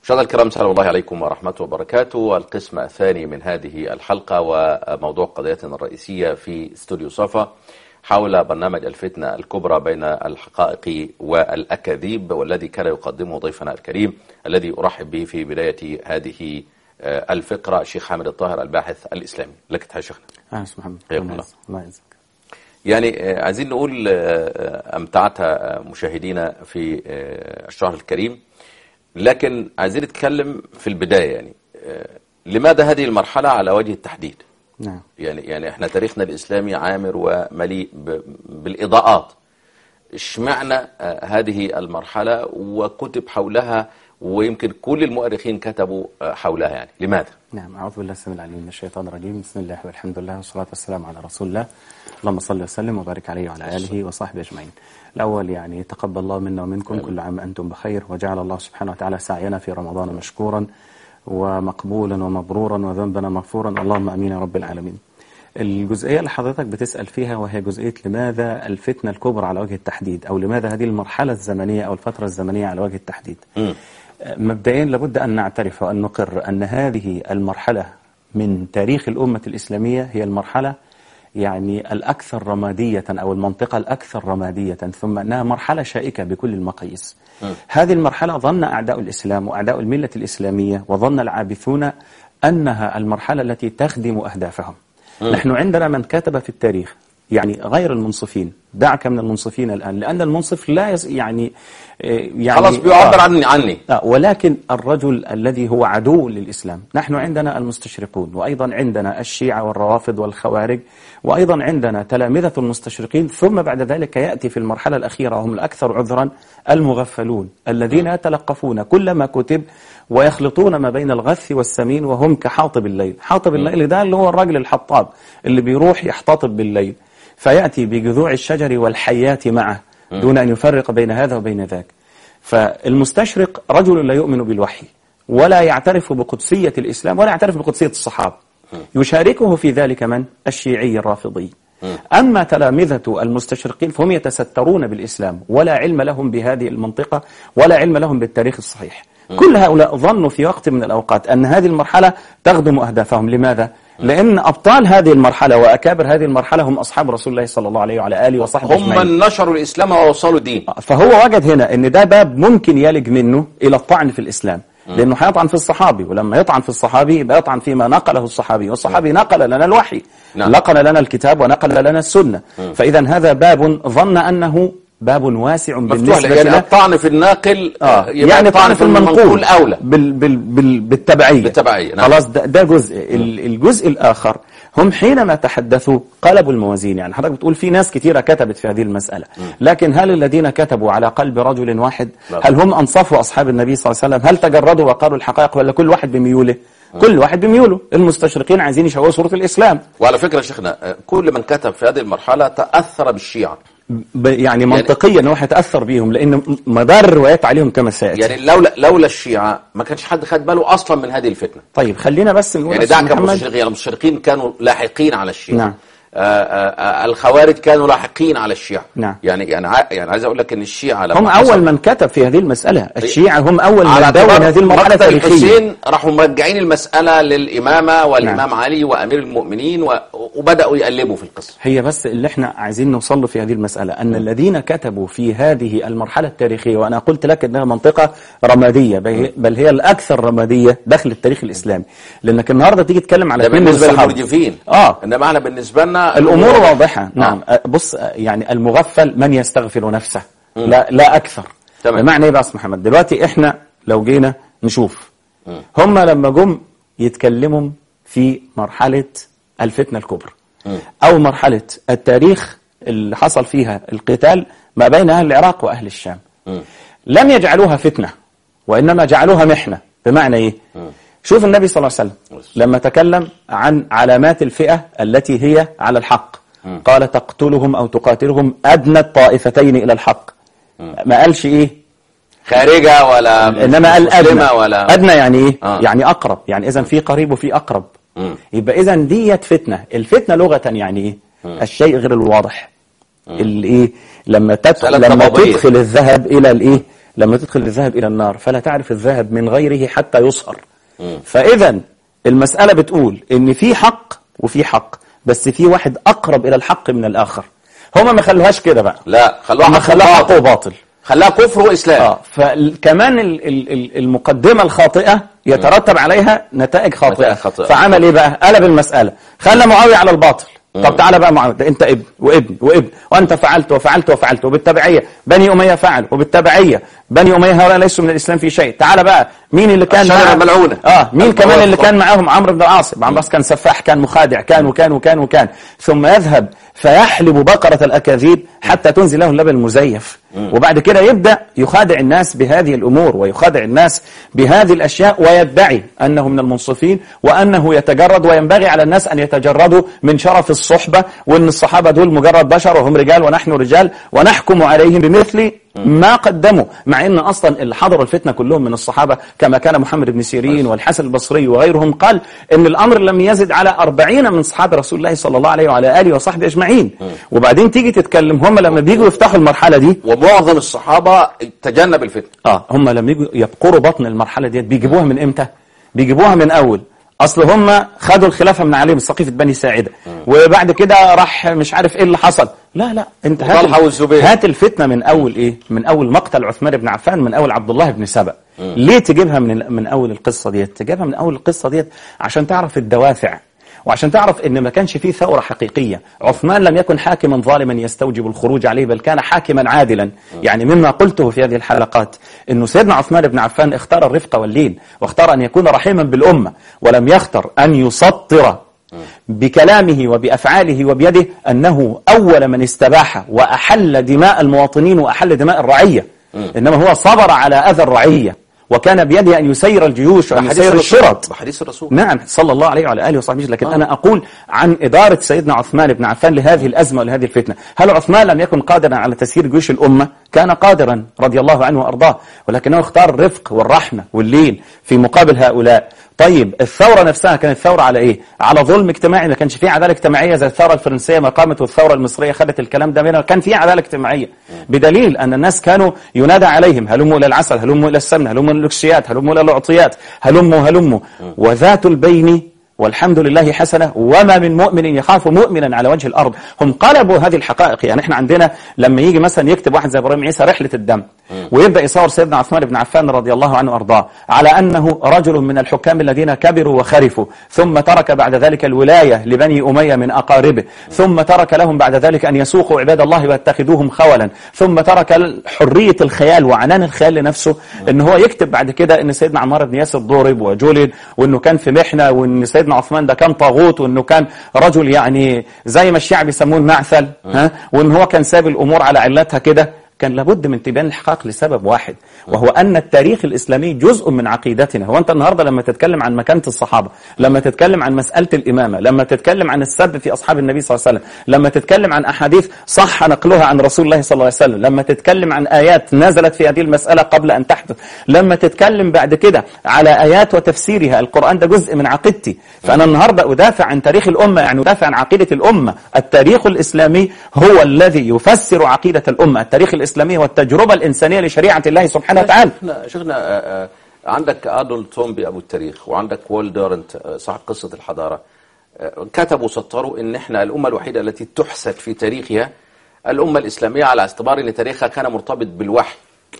مشاهدينا الكرام سلام الله عليكم ورحمة وبركاته القسم الثاني من هذه الحلقة وموضوع قضيتنا الرئيسية في استوديو صفا حول برنامج الفتنة الكبرى بين الحقائق والأكاذيب والذي كان يقدمه ضيفنا الكريم الذي أرحب به في بداية هذه الفقرة الشيخ حامد الطاهر الباحث الإسلامي لك تحية شيخنا أهلا محمد حياكم الله. الله يعزك يعني آه، عايزين نقول آه، أمتعت آه، مشاهدينا في آه، الشهر الكريم لكن عايزين نتكلم في البداية يعني آه، لماذا هذه المرحلة على وجه التحديد نعم يعني يعني احنا تاريخنا الإسلامي عامر ومليء ب- بالإضاءات اشمعنى آه، هذه المرحلة وكتب حولها ويمكن كل المؤرخين كتبوا آه، حولها يعني لماذا؟ نعم أعوذ بالله السميع العليم من الشيطان الرجيم بسم الله والحمد لله والصلاة والسلام على رسول الله اللهم صل وسلم وبارك عليه وعلى آله وصحبه أجمعين الأول يعني تقبل الله منا ومنكم كل عام أنتم بخير وجعل الله سبحانه وتعالى سعينا في رمضان مشكورا ومقبولا ومبرورا وذنبنا مغفورا اللهم أمين يا رب العالمين الجزئية اللي حضرتك بتسأل فيها وهي جزئية لماذا الفتنة الكبرى على وجه التحديد أو لماذا هذه المرحلة الزمنية أو الفترة الزمنية على وجه التحديد مم. مبدئيا لابد أن نعترف وأن نقر أن هذه المرحلة من تاريخ الأمة الإسلامية هي المرحلة يعني الأكثر رمادية أو المنطقة الأكثر رمادية ثم أنها مرحلة شائكة بكل المقاييس هذه المرحلة ظن أعداء الإسلام وأعداء الملة الإسلامية وظن العابثون أنها المرحلة التي تخدم أهدافهم نحن عندنا من كتب في التاريخ يعني غير المنصفين دعك من المنصفين الآن لأن المنصف لا يس يعني آه، يعني خلاص بيعبر آه. عني عني آه، ولكن الرجل الذي هو عدو للإسلام نحن عندنا المستشرقون وأيضا عندنا الشيعة والروافض والخوارج وأيضا عندنا تلامذة المستشرقين ثم بعد ذلك يأتي في المرحلة الأخيرة وهم الأكثر عذرا المغفلون الذين يتلقفون كل ما كتب ويخلطون ما بين الغث والسمين وهم كحاطب الليل حاطب الليل ده اللي هو الراجل الحطاب اللي بيروح يحتطب بالليل فيأتي بجذوع الشجر والحيات معه دون أن يفرق بين هذا وبين ذاك فالمستشرق رجل لا يؤمن بالوحي ولا يعترف بقدسية الإسلام ولا يعترف بقدسية الصحابة يشاركه في ذلك من؟ الشيعي الرافضي أما تلامذة المستشرقين فهم يتسترون بالإسلام ولا علم لهم بهذه المنطقة ولا علم لهم بالتاريخ الصحيح كل هؤلاء ظنوا في وقت من الأوقات أن هذه المرحلة تخدم أهدافهم لماذا؟ لأن أبطال هذه المرحلة وأكابر هذه المرحلة هم أصحاب رسول الله صلى الله عليه وعلى آله وصحبه هم أجمعين. من نشروا الإسلام ووصلوا الدين فهو وجد هنا ان ده باب ممكن يلج منه الى الطعن في الاسلام لانه هيطعن في الصحابي ولما يطعن في الصحابي يبقى يطعن فيما نقله الصحابي والصحابي نقل لنا الوحي نعم. نقل لنا الكتاب ونقل لنا السنه فاذا هذا باب ظن انه باب واسع مفتوح بالنسبه يعني له الطعن في الناقل آه. يبقى يعني الطعن طعن في المنقول أولى بال بال بال بالتبعية بالتبعية، نعم. خلاص ده, ده جزء ال- الجزء الآخر هم حينما تحدثوا قلبوا الموازين يعني حضرتك بتقول في ناس كثيرة كتبت في هذه المسألة لكن هل الذين كتبوا على قلب رجل واحد لا. هل هم أنصفوا أصحاب النبي صلى الله عليه وسلم هل تجردوا وقالوا الحقائق ولا كل واحد بميوله كل واحد بميوله المستشرقين عايزين يشوهوا صورة الإسلام وعلى فكرة يا شيخنا آه، كل من كتب في هذه المرحلة تأثر بالشيعة ب- يعني منطقيا هو هيتأثر بيهم لأن م- مدار الروايات عليهم كما سيأتي يعني لولا لولا الشيعة ما كانش حد خد باله أصلا من هذه الفتنة طيب خلينا بس نقول يعني أستاذ دعك محمد المستشرقين المستشرقين كانوا لاحقين على الشيعة نعم. آه، آه، آه، الخوارج كانوا لاحقين على الشيعة نعم. يعني يعني ع- يعني عايز اقول لك ان الشيعة لما هم حصل- أول من كتب في هذه المسألة الشيعة هم أول على من دون اعتبار هذه المرحلة مقتل التاريخية الحسين راحوا مرجعين المسألة للإمامة والإمام علي وأمير المؤمنين و- وبدأوا يقلبوا في القصة هي بس اللي احنا عايزين نوصل له في هذه المسألة أن الذين كتبوا في هذه المرحلة التاريخية وأنا قلت لك أنها منطقة رمادية بل- بل هي الأكثر رمادية داخل التاريخ الإسلامي لأنك النهاردة تيجي تتكلم على ده اثنين من بالنسبة الصحابة. للمرجفين آه إنما احنا بالنسبة لنا الأمور واضحة. واضحة نعم أه، بص أه، يعني المغفل من يستغفر نفسه لا لا أكثر تمام. بمعنى إيه بقى يا أستاذ محمد دلوقتي إحنا لو جينا نشوف هم لما جم يتكلموا في مرحلة الفتنة الكبرى أو مرحلة التاريخ اللي حصل فيها القتال ما بين أهل العراق وأهل الشام لم يجعلوها فتنة وإنما جعلوها محنة بمعنى إيه شوف النبي صلى الله عليه وسلم لما تكلم عن علامات الفئة التي هي على الحق قال تقتلهم أو تقاتلهم أدنى الطائفتين إلى الحق ما قالش إيه خارجة ولا إنما قال أدنى مسلمة ولا أدنى يعني إيه آه. يعني أقرب يعني إذا في قريب وفي أقرب مم. يبقى إذا ديت فتنة الفتنة لغة يعني إيه الشيء غير الواضح الإيه لما تدخل مسألة لما تضادية. تدخل الذهب إلى الإيه لما تدخل الذهب إلى النار فلا تعرف الذهب من غيره حتى يصهر فإذا المسألة بتقول إن في حق وفي حق بس في واحد أقرب إلى الحق من الآخر هما ما خلوهاش كده بقى لا خلوها هما حق خلوها حق وباطل. وباطل خلاها كفر واسلام اه فكمان ال- ال- ال- المقدمة الخاطئة يترتب عليها نتائج خاطئة نتائج خاطئة. فعمل ايه بقى قلب المسألة خلى معاوية على الباطل طب تعالى بقى معاوية ده انت ابن وابن وابن وانت فعلت وفعلت وفعلت وبالتبعية بني أمية فعل وبالتبعية بني أمية هؤلاء ليسوا من الإسلام في شيء تعالى بقى مين اللي كان الشجرة معاه- الملعونة. اه مين كمان اللي الموافقة. كان معاهم عمرو بن العاص عمرو بن العاص كان سفاح كان مخادع كان وكان وكان وكان ثم يذهب فيحلب بقرة الأكاذيب حتى تنزل له اللبن المزيف وبعد كده يبدأ يخادع الناس بهذه الأمور ويخادع الناس بهذه الأشياء ويدعي أنه من المنصفين وأنه يتجرد وينبغي على الناس أن يتجردوا من شرف الصحبة وأن الصحابة دول مجرد بشر وهم رجال ونحن رجال ونحكم عليهم بمثل ما قدموا مع ان اصلا اللي حضروا الفتنه كلهم من الصحابه كما كان محمد بن سيرين والحسن البصري وغيرهم قال ان الامر لم يزد على أربعين من صحابه رسول الله صلى الله عليه وعلى اله وصحبه اجمعين وبعدين تيجي تتكلم هم لما بيجوا يفتحوا المرحله دي ومعظم الصحابة تجنب الفتنة اه هم لما يجوا يبقروا بطن المرحله ديت بيجيبوها من امتى بيجيبوها من اول اصل هم خدوا الخلافه من عليهم سقيفه بني ساعده وبعد كده راح مش عارف ايه اللي حصل لا لا انت هات وطلحة والزبير. هات الفتنه من اول ايه من اول مقتل عثمان بن عفان من اول عبد الله بن سبأ ليه تجيبها من من اول القصه ديت تجيبها من اول القصه ديت عشان تعرف الدوافع وعشان تعرف ان ما كانش فيه ثوره حقيقيه عثمان لم يكن حاكما ظالما يستوجب الخروج عليه بل كان حاكما عادلا يعني مما قلته في هذه الحلقات انه سيدنا عثمان بن عفان اختار الرفق واللين واختار ان يكون رحيما بالامه ولم يختر ان يسطر بكلامه وبأفعاله وبيده أنه أول من استباح وأحل دماء المواطنين وأحل دماء الرعية إنما هو صبر على أذى الرعية وكان بيده أن يسير الجيوش وأن بحديث يسير الرسول الشرط بحديث الرسول نعم صلى الله عليه وعلى آله وصحبه لكن أنا أقول عن إدارة سيدنا عثمان بن عفان لهذه الأزمة ولهذه الفتنة هل عثمان لم يكن قادرا على تسيير جيوش الأمة كان قادرا رضي الله عنه وأرضاه ولكنه اختار الرفق والرحمة واللين في مقابل هؤلاء طيب الثورة نفسها كانت ثورة على إيه؟ على ظلم اجتماعي ما كانش فيه عدالة اجتماعية زي الثورة الفرنسية ما قامت والثورة المصرية خدت الكلام ده منها كان فيه عدالة اجتماعية بدليل أن الناس كانوا ينادى عليهم هلموا إلى العسل هلموا إلى السمن هلموا إلى الأكسيات هلموا إلى الأعطيات هلموا هلموا وذات البين والحمد لله حسنة وما من مؤمن يخاف مؤمنا على وجه الأرض هم قلبوا هذه الحقائق يعني احنا عندنا لما يجي مثلا يكتب واحد زي إبراهيم عيسى رحلة الدم ويبدأ يصور سيدنا عثمان بن عفان رضي الله عنه وأرضاه على أنه رجل من الحكام الذين كبروا وخرفوا ثم ترك بعد ذلك الولاية لبني أمية من أقاربه ثم ترك لهم بعد ذلك أن يسوقوا عباد الله ويتخذوهم خولا ثم ترك حرية الخيال وعنان الخيال لنفسه ان هو يكتب بعد كده ان سيدنا عمار بن ياسر ضرب وجلد وانه كان في محنة وان سيدنا عثمان ده كان طاغوت وانه كان رجل يعني زي ما الشعب بيسموه المعثل ها وان هو كان ساب الامور على علتها كده كان لابد من تبيان الحقائق لسبب واحد وهو أن التاريخ الإسلامي جزء من عقيدتنا هو أنت النهاردة لما تتكلم عن مكانة الصحابة لما تتكلم عن مسألة الإمامة لما تتكلم عن السب في أصحاب النبي صلى الله عليه وسلم لما تتكلم عن أحاديث صح نقلها عن رسول الله صلى الله عليه وسلم لما تتكلم عن آيات نزلت في هذه المسألة قبل أن تحدث لما تتكلم بعد كده على آيات وتفسيرها القرآن ده جزء من عقيدتي فأنا النهاردة أدافع عن تاريخ الأمة يعني أدافع عن عقيدة الأمة التاريخ الإسلامي هو الذي يفسر عقيدة الأمة التاريخ الإسلامي هو التجربة الإنسانية لشريعة الله سبحانه وتعالى شيخنا شيخنا آه، آه، عندك ادولف تومبي ابو التاريخ وعندك وول دورنت آه، صاحب قصه الحضاره آه، كتبوا وسطروا ان احنا الامه الوحيده التي تحسد في تاريخها الامه الاسلاميه على اعتبار ان تاريخها كان مرتبط بالوحي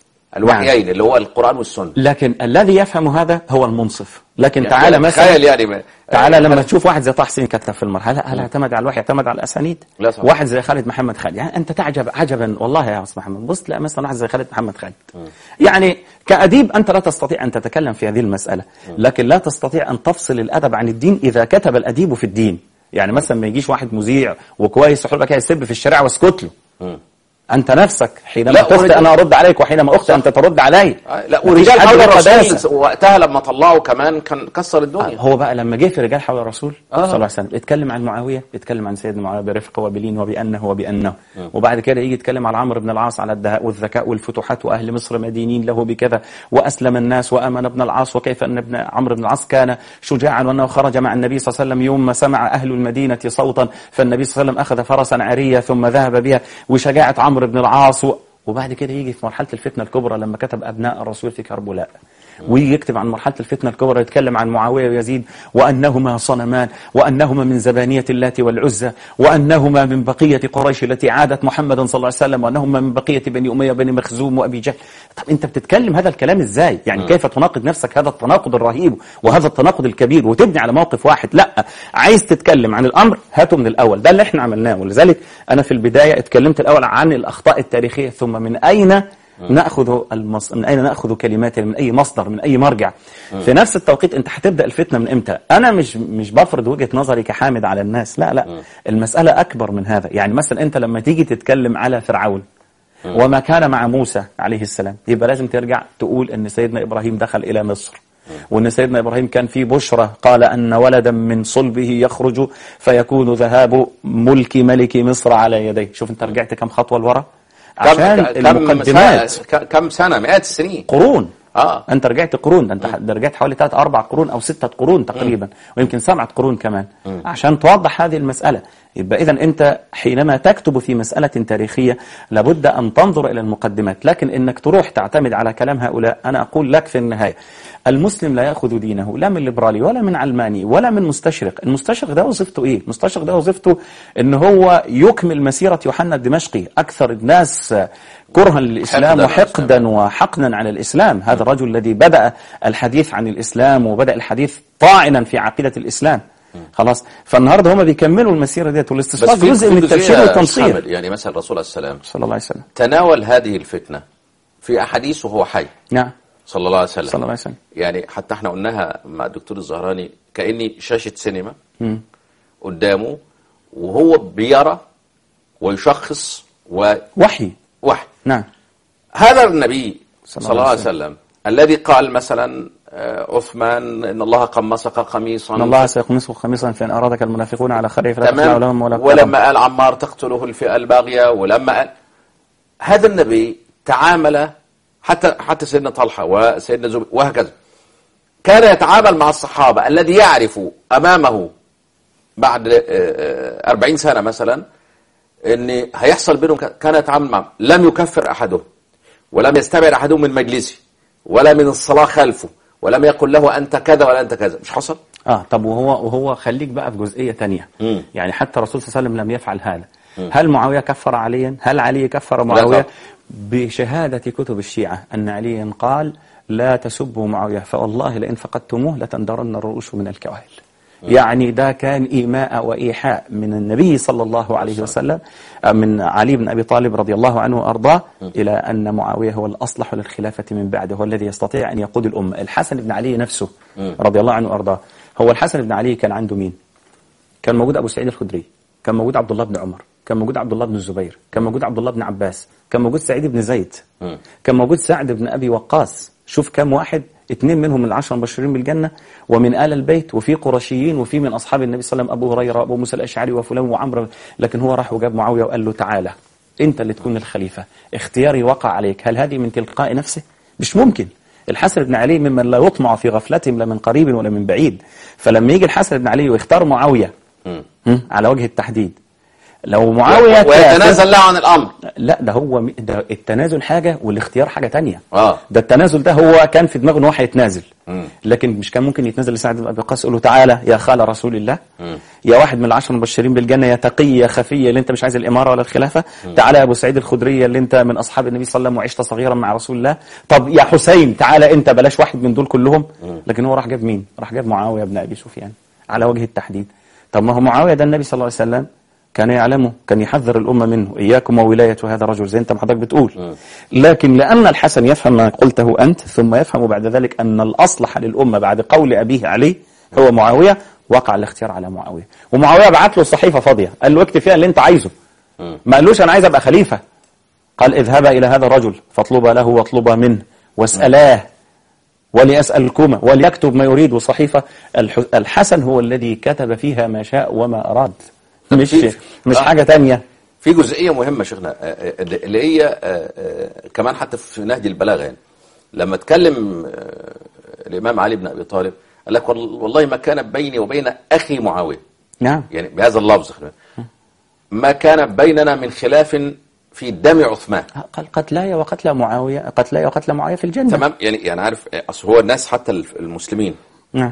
الوحيين اللي هو القران والسنه لكن الذي يفهم هذا هو المنصف لكن يعني تعالى مثلا تخيل يعني ما- تعالى آه، لما تشوف واحد زي طه حسين كتب في المرحله هل اعتمد على الوحي اعتمد على الاسانيد لا صحيح. واحد زي خالد محمد خالد يعني انت تعجب عجبا والله يا استاذ محمد بص تلاقي مثلا واحد زي خالد محمد خالد يعني كاديب انت لا تستطيع ان تتكلم في هذه المساله لكن لا تستطيع ان تفصل الادب عن الدين اذا كتب الاديب في الدين يعني مثلا ما يجيش واحد مذيع وكويس وحول كده يسب في الشارع واسكت له مم. انت نفسك حينما لا، تخطئ ورجال- انا ارد عليك وحينما اخطئ انت ترد علي آه، لا مفيش ورجال حد حول له الرسول قداسة. وقتها لما طلعوا كمان كان كسر الدنيا هو بقى لما جه في رجال حول الرسول آه. صلى الله عليه وسلم اتكلم عن معاويه اتكلم عن سيدنا معاويه برفق وبلين وبانه وبانه وبعد كده يجي يتكلم على عمرو بن العاص على الدهاء والذكاء والفتوحات واهل مصر مدينين له بكذا واسلم الناس وامن ابن العاص وكيف ان ابن عمرو بن العاص كان شجاعا وانه خرج مع النبي صلى الله عليه وسلم يوم ما سمع اهل المدينه صوتا فالنبي صلى الله عليه وسلم اخذ فرسا عاريه ثم ذهب بها وشجاعه عمرو بن العاص و- وبعد كده يجي في مرحلة الفتنة الكبرى لما كتب أبناء الرسول في كربلاء ويجي يكتب عن مرحلة الفتنة الكبرى يتكلم عن معاوية ويزيد وأنهما صنمان وأنهما من زبانية اللات والعزى وأنهما من بقية قريش التي عادت محمدا صلى الله عليه وسلم وأنهما من بقية بني أمية بني مخزوم وأبي جهل طب أنت بتتكلم هذا الكلام إزاي يعني كيف تناقض نفسك هذا التناقض الرهيب وهذا التناقض الكبير وتبني على موقف واحد لا عايز تتكلم عن الأمر هاته من الأول ده اللي احنا عملناه ولذلك أنا في البداية اتكلمت الأول عن الأخطاء التاريخية ثم من أين ناخذ المص... من اين ناخذ كلمات من اي مصدر من اي مرجع في نفس التوقيت انت هتبدا الفتنه من امتى انا مش مش بفرض وجهه نظري كحامد على الناس لا لا المساله اكبر من هذا يعني مثلا انت لما تيجي تتكلم على فرعون وما كان مع موسى عليه السلام يبقى لازم ترجع تقول ان سيدنا ابراهيم دخل الى مصر وان سيدنا ابراهيم كان في بشرى قال ان ولدا من صلبه يخرج فيكون ذهاب ملك ملك مصر على يديه شوف انت رجعت كم خطوه لورا عشان كم المقدمات سنة- كم سنة مئات السنين قرون اه انت رجعت قرون ده انت ده رجعت حوالي ثلاث اربع قرون او سته قرون تقريبا ويمكن سبعه قرون كمان عشان توضح هذه المساله يبقى اذا انت حينما تكتب في مساله تاريخيه لابد ان تنظر الى المقدمات لكن انك تروح تعتمد على كلام هؤلاء انا اقول لك في النهايه المسلم لا ياخذ دينه لا من ليبرالي ولا من علماني ولا من مستشرق المستشرق ده وظيفته ايه المستشرق ده وظيفته ان هو يكمل مسيره يوحنا الدمشقي اكثر الناس كرها للاسلام حقداً على وحقدا وحقنا على الإسلام هذا الرجل الذي بدأ الحديث عن الإسلام وبدأ الحديث طاعنا في عقيدة الإسلام خلاص فالنهارده هم بيكملوا المسيرة ديت والاستصلاح في- جزء في من جزئية التبشير والتنصير حامد، يعني مثلا الرسول عليه السلام صلى الله عليه وسلم تناول هذه الفتنة في أحاديث وهو حي نعم صلى الله عليه وسلم صلى الله عليه وسلم يعني حتى احنا قلناها مع الدكتور الزهراني كأني شاشة سينما قدامه وهو بيرى ويشخص ووحي وحي نعم هذا النبي صلى صلى, الله الله عليه عليه وسلم الذي قال مثلا آه، عثمان ان الله قمصك قميصا ان الله سيقمصه خميصا فان ارادك المنافقون على خير فلا تخلع تمام لهم ولا ولما قال عمار تقتله الفئة الباغية ولما قال هذا النبي تعامل حتى حتى سيدنا طلحة وسيدنا زبير وهكذا كان يتعامل مع الصحابة الذي يعرف أمامه بعد آه، آه، أربعين سنة مثلا ان هيحصل بينهم ك- كان يتعامل معهم لم يكفر أحدهم ولم يستبعد أحدهم من مجلسه ولا من الصلاة خلفه ولم يقل له أنت كذا ولا أنت كذا مش حصل؟ اه طب وهو وهو خليك بقى في جزئيه تانية مم. يعني حتى الرسول صلى الله عليه وسلم لم يفعل هذا هل معاويه كفر عليا هل علي كفر معاويه طبعا. بشهاده كتب الشيعه ان عليا قال لا تسبوا معاويه فوالله لئن فقدتموه لتندرن الرؤوس من الكواهل يعني ده كان إيماء وإيحاء من النبي صلى الله عليه وسلم آه، من علي بن أبي طالب رضي الله عنه وأرضاه إلى أن معاوية هو الأصلح للخلافة من بعده هو الذي يستطيع أن يقود الأمة الحسن بن علي نفسه رضي الله عنه وأرضاه هو الحسن بن علي كان عنده مين كان موجود أبو سعيد الخدري كان موجود عبد الله بن عمر كان موجود عبد الله بن الزبير كان موجود عبد الله بن عباس كان موجود سعيد بن زيد كان موجود سعد بن أبي وقاص شوف كم واحد اثنين منهم من العشرة المبشرين بالجنة ومن آل البيت وفي قرشيين وفي من أصحاب النبي صلى الله عليه وسلم أبو هريرة وأبو موسى الأشعري وفلان وعمرو لكن هو راح وجاب معاوية وقال له تعالى أنت اللي تكون الخليفة اختياري وقع عليك هل هذه من تلقاء نفسه؟ مش ممكن الحسن بن علي ممن لا يطمع في غفلتهم لا من قريب ولا من بعيد فلما يجي الحسن بن علي ويختار معاوية هم، على وجه التحديد لو معاوية كافر- ويتنازل له عن الأمر لا ده هو م- ده التنازل حاجة والاختيار حاجة تانية آه. ده التنازل ده هو كان في دماغه ان هو هيتنازل لكن مش كان ممكن يتنازل لسعد بن ابي وقاص يقول له تعالى يا خال رسول الله يا واحد من العشر المبشرين بالجنه يا تقي يا خفي اللي انت مش عايز الاماره ولا الخلافه تعالى يا ابو سعيد الخدري اللي انت من اصحاب النبي صلى الله عليه وسلم وعشت صغيرا مع رسول الله طب يا حسين تعالى انت بلاش واحد من دول كلهم لكن هو راح جاب مين راح جاب معاويه بن ابي سفيان على وجه التحديد طب ما هو معاويه ده النبي صلى الله عليه وسلم كان يعلمه كان يحذر الأمة منه إياكم وولاية هذا الرجل زي أنت ما حضرتك بتقول لكن لأن الحسن يفهم ما قلته أنت ثم يفهم بعد ذلك أن الأصلح للأمة بعد قول أبيه عليه هو معاوية وقع الاختيار على معاوية ومعاوية بعت له صحيفة فاضية قال له اكتب فيها اللي أنت عايزه ما قالوش أنا عايز أبقى خليفة قال اذهبا إلى هذا الرجل فاطلبا له واطلبا منه واسألاه وليسألكما وليكتب ما يريد وصحيفة الح- الحسن هو الذي كتب فيها ما شاء وما أراد مش في- مش آه. حاجة تانية في جزئية مهمة شيخنا آه، آه، اللي هي آه، آه، كمان حتى في نهج البلاغة يعني لما اتكلم آه، الإمام علي بن أبي طالب قال لك وال- والله ما كان بيني وبين أخي معاوية نعم يعني بهذا اللفظ خلي بالك. ما كان بيننا من خلاف في دم عثمان قال قتلاي وقتلى معاوية قتلاي وقتلى معاوية في الجنة تمام يعني يعني عارف اصل هو الناس حتى المسلمين نعم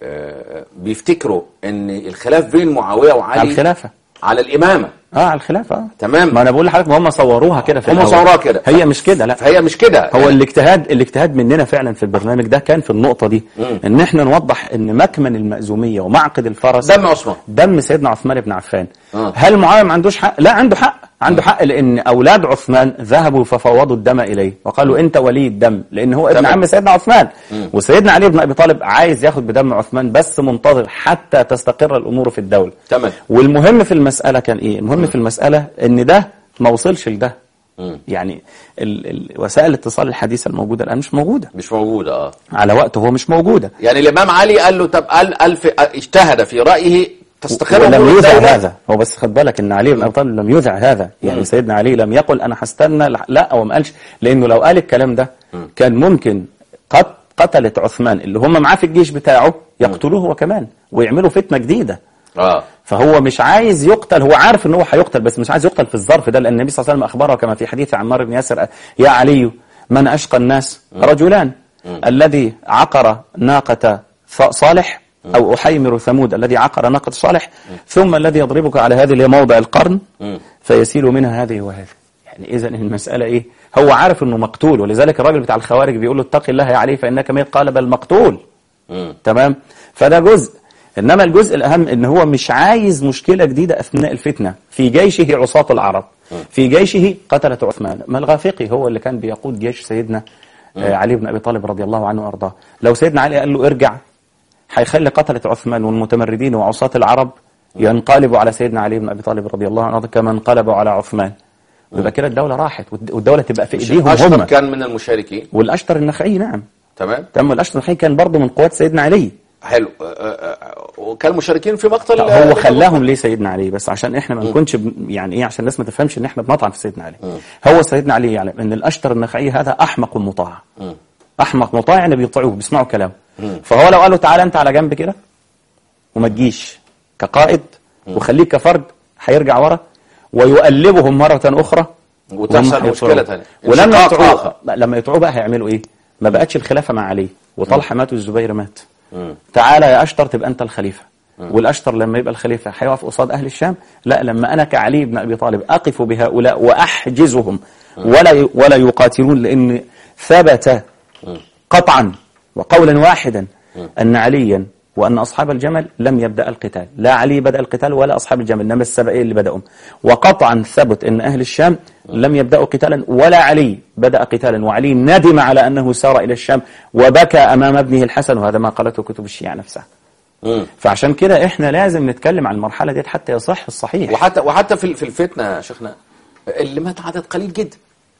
آه، بيفتكروا ان الخلاف بين معاويه وعلي على الخلافة على الامامه اه على الخلافة اه تمام. ما انا بقول لحضرتك ما هم صوروها كده في هم الأول. صوروها كده. هي مش كده لا فهي مش كده هو يعني الاجتهاد الاجتهاد مننا فعلا في البرنامج ده كان في النقطة دي ان احنا نوضح ان مكمن المأزومية ومعقد الفرس دم عثمان دم سيدنا عثمان بن عفان آه. هل معاوية ما عندوش حق لا عنده حق عنده حق لان اولاد عثمان ذهبوا ففوضوا الدم اليه وقالوا انت ولي الدم لان هو ابن تمام. عم سيدنا عثمان وسيدنا علي بن ابي طالب عايز ياخد بدم عثمان بس منتظر حتى تستقر الامور في الدولة تمام والمهم في المسألة كان ايه المهم في المسألة ان ده ما وصلش لده مم. يعني ال ال وسائل الاتصال الحديثة الموجودة الآن مش موجودة مش موجوده اه على وقته هو مش موجودة يعني الامام علي قال له طب قال الف اجتهد في رايه تستقر ولم أمور يذع الدولة. هذا هو بس خد بالك ان علي بن ابي طالب لم يذع هذا يعني سيدنا علي لم يقل انا هستنى لح- لا هو ما قالش لانه لو قال الكلام ده كان ممكن قد قتلت عثمان اللي هم معاه في الجيش بتاعه يقتلوه هو كمان ويعملوا فتنة جديدة اه فهو مش عايز يقتل هو عارف ان هو هيقتل بس مش عايز يقتل في الظرف ده لان النبي صلى الله عليه وسلم اخبره كما في حديث عمار بن ياسر يا علي من اشقى الناس رجلان الذي عقر ناقة ف- صالح او احيمر ثمود الذي عقر ناقة صالح ثم الذي يضربك على هذه اللي هي موضع القرن فيسيل منها هذه وهذه يعني اذا المسألة ايه هو عارف انه مقتول ولذلك الراجل بتاع الخوارج بيقول له اتق الله يا علي فانك ميت قال بل مقتول مم. تمام فده جزء انما الجزء الاهم ان هو مش عايز مشكله جديده اثناء الفتنه في جيشه عصاة العرب في جيشه قتلت عثمان ما الغافقي هو اللي كان بيقود جيش سيدنا آه، علي بن ابي طالب رضي الله عنه وارضاه لو سيدنا علي قال له ارجع هيخلي قتلة عثمان والمتمردين وعصاة العرب ينقلبوا على سيدنا علي بن ابي طالب رضي الله عنه كما انقلبوا على عثمان ويبقى كده الدوله راحت والد- والدوله تبقى في ايديهم اشطر هم كان من المشاركين والاشتر النخعي نعم تمام تمام والاشتر النخعي كان برضه من قوات سيدنا علي حلو آه، آه، آه، وكان مشاركين في مقتل لا، آه، هو خلاهم ليه سيدنا علي بس عشان احنا ما نكونش ب- يعني ايه عشان الناس ما تفهمش ان احنا بنطعن في سيدنا علي هو سيدنا علي يعلم ان الاشتر النخعي هذا احمق مطاع احمق مطاع يعني بيطيعوه بيسمعوا كلامه فهو لو قال له تعالى انت على جنب كده وما تجيش كقائد وخليك كفرد هيرجع ورا ويؤلبهم مرة أخرى وتحصل وهم مشكلة هيطلعوا. تانية. ولما انشقاق يطلعوا آخر. لا، لما يطلعوا بقى هيعملوا ايه ما بقتش الخلافة مع علي وطلحة مات والزبير مات تعالى يا أشتر تبقى أنت الخليفة والأشتر لما يبقى الخليفة هيقف قصاد أهل الشام لا لما أنا كعلي بن أبي طالب أقف بهؤلاء وأحجزهم ولا ي- ولا يقاتلون لأن ثبت قطعا وقولا واحدا أن عليا وأن أصحاب الجمل لم يبدأ القتال لا علي بدأ القتال ولا أصحاب الجمل إنما السبعين اللي بدأوا وقطعا ثبت أن أهل الشام لم يبدأوا قتالا ولا علي بدأ قتالا وعلي ندم على أنه سار إلى الشام وبكى أمام ابنه الحسن وهذا ما قالته كتب الشيعة نفسها مم. فعشان كده إحنا لازم نتكلم عن المرحلة دي حتى يصح الصحيح وحتى وحتى في في الفتنه يا شيخنا اللي مات عدد قليل جدا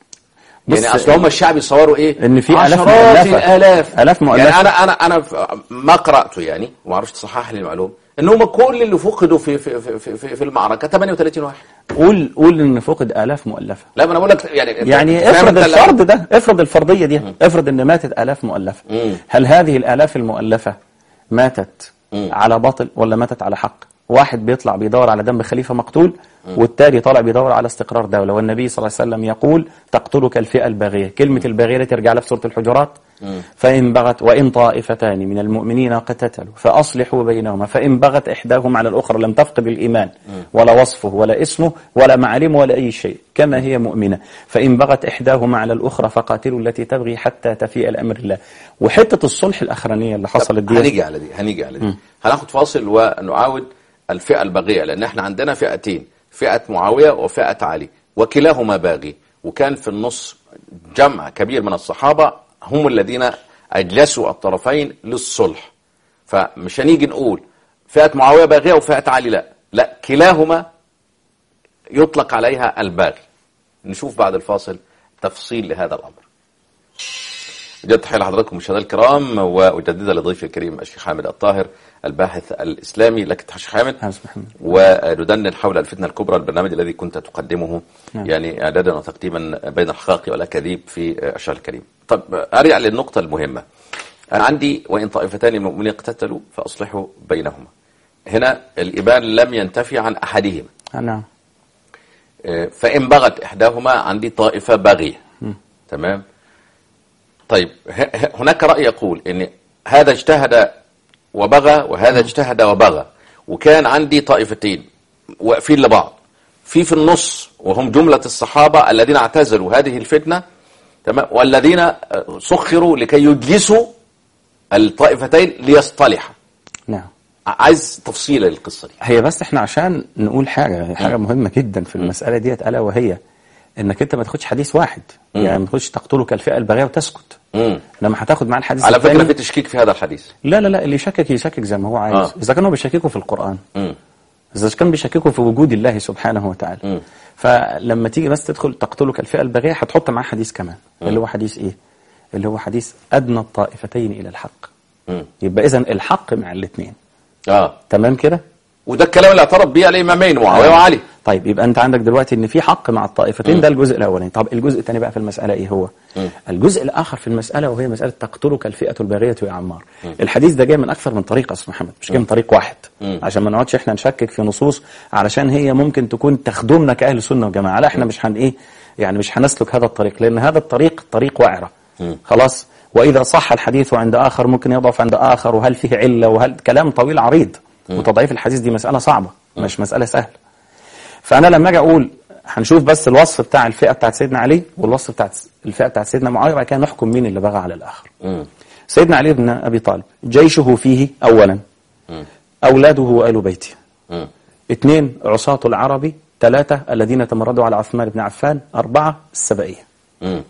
بص- يعني اصل هم الشعب يصوروا ايه إن في آلاف عشرات مؤلفة. الالاف آلاف مؤلفة. يعني انا انا انا ف- ما قراته يعني وما اعرفش تصحح لي المعلومه ان هم كل اللي فقدوا في في في في, في, في المعركه 38 واحد قول قول إن فقد آلاف مؤلفة لا ما انا بقول لك يعني أنت يعني فاهم افرض أنت الفرض ده افرض الفرضية دي افرض ان ماتت آلاف مؤلفة مم. هل هذه الآلاف المؤلفة ماتت على باطل ولا ماتت على حق واحد بيطلع بيدور على دم خليفة مقتول والتاني طالع بيدور على استقرار دولة والنبي صلى الله عليه وسلم يقول تقتلك الفئة الباغية كلمة الباغية اللي ترجع لها في سورة الحجرات فإن بغت وإن طائفتان من المؤمنين قتتلوا فأصلحوا بينهما فإن بغت إحداهما على الأخرى لم تفقد الإيمان ولا وصفه ولا اسمه ولا معالمه ولا أي شيء كما هي مؤمنة فإن بغت إحداهما على الأخرى فقاتلوا التي تبغي حتى تفيء الأمر الله وحتة الصلح الأخرانية اللي حصلت دي هنيجي على دي هنيجي على دي هناخد فاصل ونعاود الفئة الباغية لأن احنا عندنا فئتين فئة معاوية وفئة علي وكلاهما باغي وكان في النص جمع كبير من الصحابة هم الذين أجلسوا الطرفين للصلح فمش هنيجي نقول فئة معاوية باغية وفئة علي لا لا كلاهما يطلق عليها الباغي نشوف بعد الفاصل تفصيل لهذا الأمر جد تحية لحضراتكم مشاهدينا الكرام وأجددها لضيفي الكريم الشيخ حامد الطاهر الباحث الإسلامي لك تحية الشيخ حامد حسن محمد. وندندن حول الفتنة الكبرى البرنامج الذي كنت تقدمه يعني إعدادا وتقديما بين الحقائق والأكاذيب في الشهر الكريم طب أرجع للنقطة المهمة أنا عندي وإن طائفتان من المؤمنين اقتتلوا فأصلحوا بينهما هنا الإبان لم ينتفي عن أحدهما نعم آه، فإن بغت إحداهما عندي طائفة باغية تمام طيب ه- ه- هناك رأي يقول إن هذا اجتهد وبغى وهذا اجتهد وبغى وكان عندي طائفتين واقفين لبعض في في النص وهم جملة الصحابة الذين اعتزلوا هذه الفتنة تمام والذين آه، سخروا لكي يجلسوا الطائفتين ليصطلحا نعم ع- عايز تفصيل للقصة دي هي بس احنا عشان نقول حاجة حاجة مهمة جدا في المسألة ديت ألا وهي انك انت ما تاخدش حديث واحد يعني ما تاخدش تقتلك الفئة الباغية وتسكت مم. لما هتاخد معاه الحديث على فكرة الثاني في تشكيك في هذا الحديث لا لا لا اللي يشكك يشكك زي ما هو عايز آه. إذا كانوا بيشككوا في القرآن مم. إذا كان بيشككوا في وجود الله سبحانه وتعالى مم. فلما تيجي بس تدخل تقتلك الفئة الباغية هتحط معاه حديث كمان اللي هو حديث إيه اللي هو حديث أدنى الطائفتين إلى الحق مم. يبقى إذا الحق مع الاثنين اه تمام كده وده الكلام اللي اعترف به الامامين معاويه وعلي طيب يبقى انت عندك دلوقتي ان في حق مع الطائفتين ده الجزء الاولاني طب الجزء الثاني بقى في المساله ايه هو الجزء الاخر في المساله وهي مساله تقتلك الفئه الباغيه يا عمار الحديث ده جاي من اكثر من طريق يا استاذ محمد مش جاي من طريق واحد عشان ما نقعدش احنا نشكك في نصوص علشان هي ممكن تكون تخدمنا كاهل سنه وجماعه لا احنا مش هن ايه يعني مش هنسلك هذا الطريق لان هذا الطريق طريق وعره خلاص واذا صح الحديث عند اخر ممكن يضعف عند اخر وهل فيه عله وهل كلام طويل عريض وتضعيف الحديث دي مساله صعبه مش مساله سهله فانا لما اجي اقول هنشوف بس الوصف بتاع الفئه بتاعت سيدنا علي والوصف بتاعت الفئه بتاعت سيدنا معاويه بعد كده نحكم مين اللي بغى على الاخر مم. سيدنا علي بن ابي طالب جيشه فيه اولا اولاده وال بيته مم. اثنين عصاة العرب ثلاثة الذين تمردوا على عثمان بن عفان أربعة السبعية مم.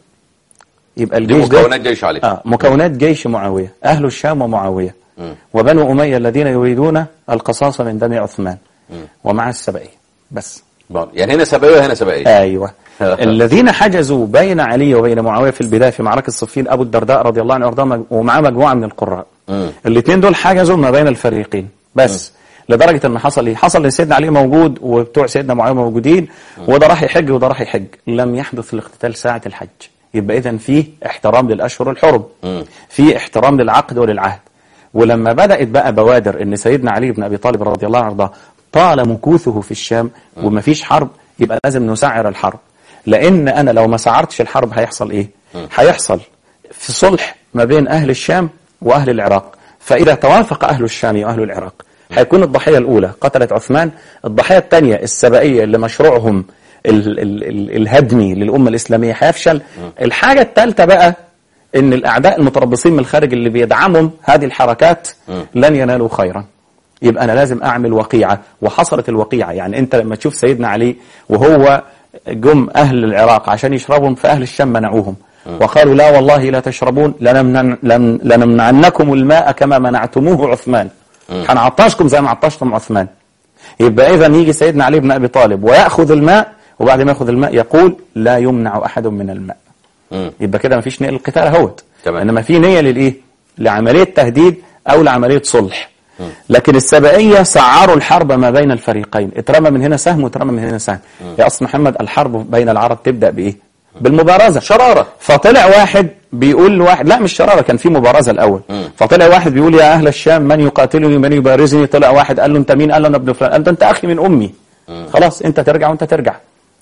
يبقى دي الجيش ده مكونات جيش علي آه مكونات جيش معاوية أهل الشام ومعاوية وبنو أمية الذين يريدون القصاص من دم عثمان ومع السبعية بس بون. يعني هنا سبعيه وهنا سبعيه ايوه الذين حجزوا بين علي وبين معاويه في البدايه في معركه صفين ابو الدرداء رضي الله عنه وارضاه مج- ومعاه مجموعه من القراء مم. الاثنين دول حجزوا ما بين الفريقين بس لدرجه ان حصل ايه حصل ان سيدنا علي موجود وبتوع سيدنا معاويه موجودين وده راح يحج وده راح يحج لم يحدث الاقتتال ساعه الحج يبقى اذا فيه احترام للاشهر الحرم في احترام للعقد وللعهد ولما بدات بقى بوادر ان سيدنا علي بن ابي طالب رضي الله عنه وارضاه طال مكوثه في الشام ومفيش حرب يبقى لازم نسعر الحرب لان انا لو ما سعرتش الحرب هيحصل ايه هيحصل في صلح ما بين اهل الشام واهل العراق فاذا توافق اهل الشام واهل العراق هيكون الضحيه الاولى قتلت عثمان الضحيه الثانيه السبائيه اللي مشروعهم ال ال ال الهدمي للامه الاسلاميه هيفشل الحاجه الثالثه بقى ان الاعداء المتربصين من الخارج اللي بيدعمهم هذه الحركات لن ينالوا خيرا يبقى انا لازم اعمل وقيعه وحصلت الوقيعه يعني انت لما تشوف سيدنا علي وهو جم اهل العراق عشان يشربهم فاهل الشام منعوهم وقالوا لا والله لا تشربون لنمنع لن- لنمنعنكم الماء كما منعتموه عثمان هنعطشكم زي ما عطشتم عثمان يبقى اذا يجي سيدنا علي بن ابي طالب وياخذ الماء وبعد ما ياخذ الماء يقول لا يمنع احد من الماء مم. يبقى كده مفيش نية للقتال اهوت تمام. انما في نية للايه لعملية تهديد او لعملية صلح لكن السبائية سعروا الحرب ما بين الفريقين اترمى من هنا سهم واترمى من هنا سهم يا اصل محمد الحرب بين العرب تبدأ بايه بالمبارزة شرارة فطلع واحد بيقول لواحد لا مش شرارة كان في مبارزة الأول فطلع واحد بيقول يا أهل الشام من يقاتلني من يبارزني طلع واحد قال له أنت مين قال له أنا ابن فلان قال له أنت أخي من أمي خلاص أنت ترجع وأنت ترجع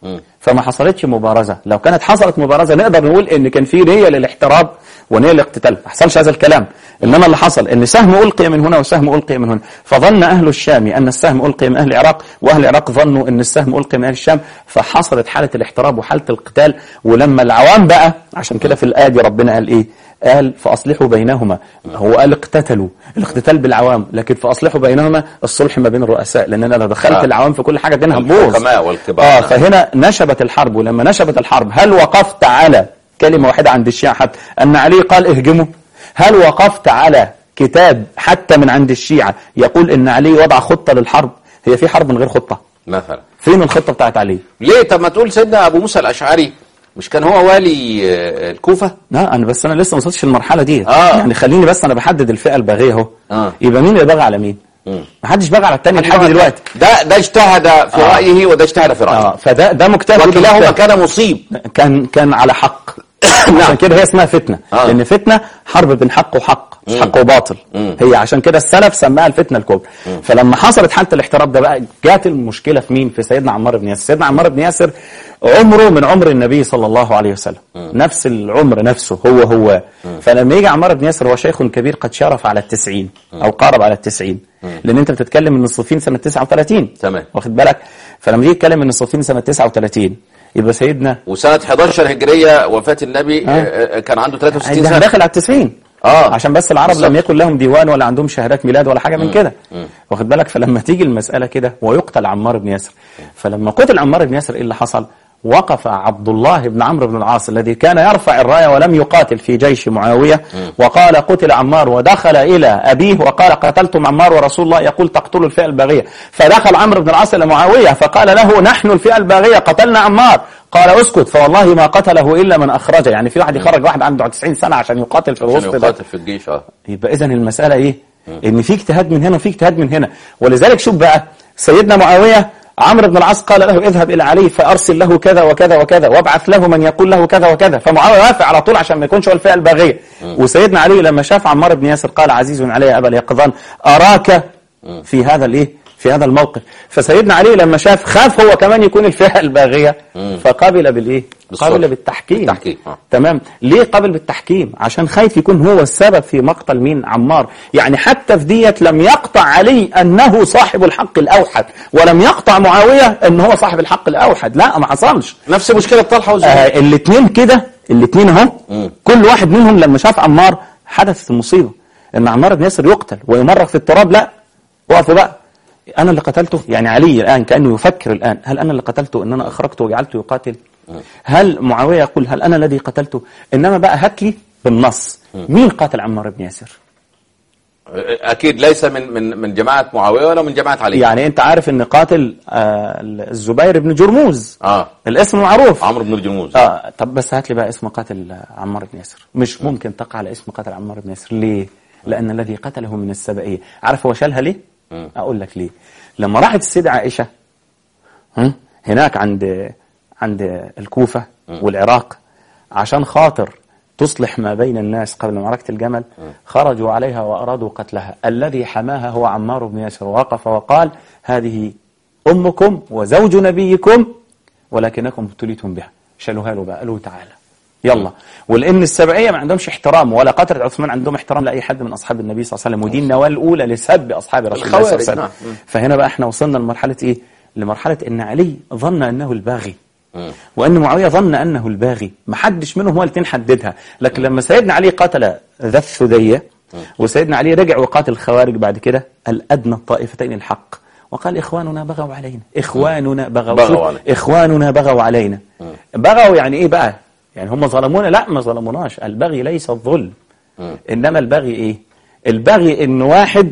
فما حصلتش مبارزة لو كانت حصلت مبارزة نقدر نقول ان كان في نية للاحتراب ونية للاقتتال ما حصلش هذا الكلام انما اللي حصل ان سهم القي من هنا وسهم القي من هنا فظن اهل الشام ان السهم القي من اهل العراق واهل العراق ظنوا ان السهم القي من اهل الشام فحصلت حالة الاحتراب وحالة القتال ولما العوام بقى عشان كده في الآية دي ربنا قال ايه قال فأصلحوا بينهما هو قال اقتتلوا الاقتتال بالعوام لكن فأصلحوا بينهما الصلح ما بين الرؤساء لأن أنا لو دخلت آه. العوام في كل حاجة دينها هتبوظ الحكماء والكبار. اه فهنا نشبت الحرب ولما نشبت الحرب هل وقفت على كلمة واحدة عند الشيعة حتى أن علي قال اهجموا هل وقفت على كتاب حتى من عند الشيعة يقول أن علي وضع خطة للحرب هي في حرب من غير خطة مثلا فين الخطة بتاعت علي ليه طب ما تقول سيدنا ابو موسى الاشعري مش كان هو والي آه، الكوفه لا انا بس انا لسه ما وصلتش للمرحله دي آه. يعني خليني بس انا بحدد الفئه الباغيه اهو آه. يبقى مين اللي بغى على مين ما حدش بغى على الثاني لحد دلوقتي ده ده اجتهد في آه. رايه وده اجتهد في رايه اه فده ده مجتهد وكلاهما مجتهد. كان مصيب كان كان على حق عشان كده هي اسمها فتنة آه. لأن فتنة حرب بين حق وحق مش مم. حق وباطل مم. هي عشان كده السلف سماها الفتنة الكبرى فلما حصلت حالة الاحتراب ده بقى جات المشكلة في مين في سيدنا عمار بن ياسر سيدنا عمار بن ياسر عمره من عمر النبي صلى الله عليه وسلم نفس العمر نفسه هو هو فلما يجي عمار بن ياسر هو شيخ كبير قد شرف على التسعين أو قارب على التسعين لأن أنت بتتكلم من الصفين سنة 39 تمام. واخد بالك فلما يجي يتكلم من الصفين سنة 39 يبقى سيدنا وسنة 11 هجرية وفاة النبي آه. آه، كان عنده 63 ده سنة داخل على التسعين آه. عشان بس العرب بالظبط. لم يكن لهم ديوان ولا عندهم شهادات ميلاد ولا حاجة من كده واخد بالك فلما تيجي المسألة كده ويقتل عمار بن ياسر فلما قتل عمار بن ياسر ايه اللي حصل وقف عبد الله بن عمرو بن العاص الذي كان يرفع الراية ولم يقاتل في جيش معاوية وقال قتل عمار ودخل إلى أبيه وقال قتلتم عمار ورسول الله يقول تقتلوا الفئة الباغية فدخل عمرو بن العاص إلى معاوية فقال له نحن الفئة الباغية قتلنا عمار قال اسكت فوالله ما قتله إلا من أخرجه يعني في واحد يخرج واحد عنده 90 سنة عشان يقاتل في عشان الوسط ده يقاتل في الجيش اه يبقى اذا المسألة ايه ان في اجتهاد من هنا وفي اجتهاد من هنا ولذلك شوف بقى سيدنا معاوية عمرو بن العاص قال له اذهب الى علي فارسل له كذا وكذا وكذا وابعث له من يقول له كذا وكذا فمعاوية وافق على طول عشان ما يكونش هو الفئة الباغية وسيدنا علي لما شاف عمار بن ياسر قال عزيز علي يا ابا اليقظان اراك في هذا الايه في هذا الموقف فسيدنا علي لما شاف خاف هو كمان يكون الفئة الباغية فقبل بالايه بالصلح. قبل بالتحكيم بالتحكيم، آه. تمام ليه قبل بالتحكيم عشان خايف يكون هو السبب في مقتل مين عمار يعني حتى في ديت لم يقطع علي أنه صاحب الحق الأوحد ولم يقطع معاوية أنه هو صاحب الحق الأوحد لا ما حصلش نفس مشكلة طلحة والزبير آه الاثنين كده الاثنين اهو مم. كل واحد منهم لما شاف عمار حدثت المصيبة ان عمار بن ياسر يقتل ويمرغ في التراب لا وقفوا بقى انا اللي قتلته يعني علي الان كانه يفكر الان هل انا اللي قتلته ان انا اخرجته وجعلته يقاتل هل معاويه يقول هل انا الذي قتلته انما بقى هات لي بالنص مين قاتل عمار بن ياسر أكيد ليس من من من جماعة معاوية ولا من جماعة علي يعني انت عارف ان قاتل آه الزبير بن جرموز اه الاسم معروف عمرو بن الجموز اه طب بس هات لي بقى اسم قاتل عمار بن ياسر مش ممكن تقع على اسم قاتل عمار بن ياسر ليه لان الذي قتله من السبائيه عارف هو شالها ليه اقول لك ليه لما راحت السيدة عائشه هم؟ هناك عند عند الكوفه والعراق عشان خاطر تصلح ما بين الناس قبل معركة الجمل خرجوا عليها وأرادوا قتلها الذي حماها هو عمار بن ياسر وقف وقال هذه أمكم وزوج نبيكم ولكنكم ابتليتم بها شالوها له بقى قالوا تعالى يلا ولان السبعيه ما عندهمش احترام ولا قتله عثمان عندهم احترام لاي حد من اصحاب النبي صلى الله عليه وسلم ودي النواه الاولى لسب اصحاب رسول الله صلى الله عليه الخوارج، وسلم نعم. فهنا بقى احنا وصلنا لمرحله ايه لمرحله ان علي ظن انه الباغي مم. وان معاويه ظن انه الباغي ما حدش منهم هو الاثنين حددها لكن لما سيدنا علي قتل ذا الثديه وسيدنا علي رجع وقاتل الخوارج بعد كده الادنى الطائفتين الحق وقال اخواننا بغوا علينا اخواننا بغوا بغوا شوف، علينا. اخواننا بغوا علينا بغوا يعني ايه بقى يعني هم ظلمونا لا ما ظلموناش البغي ليس الظلم انما البغي ايه البغي ان واحد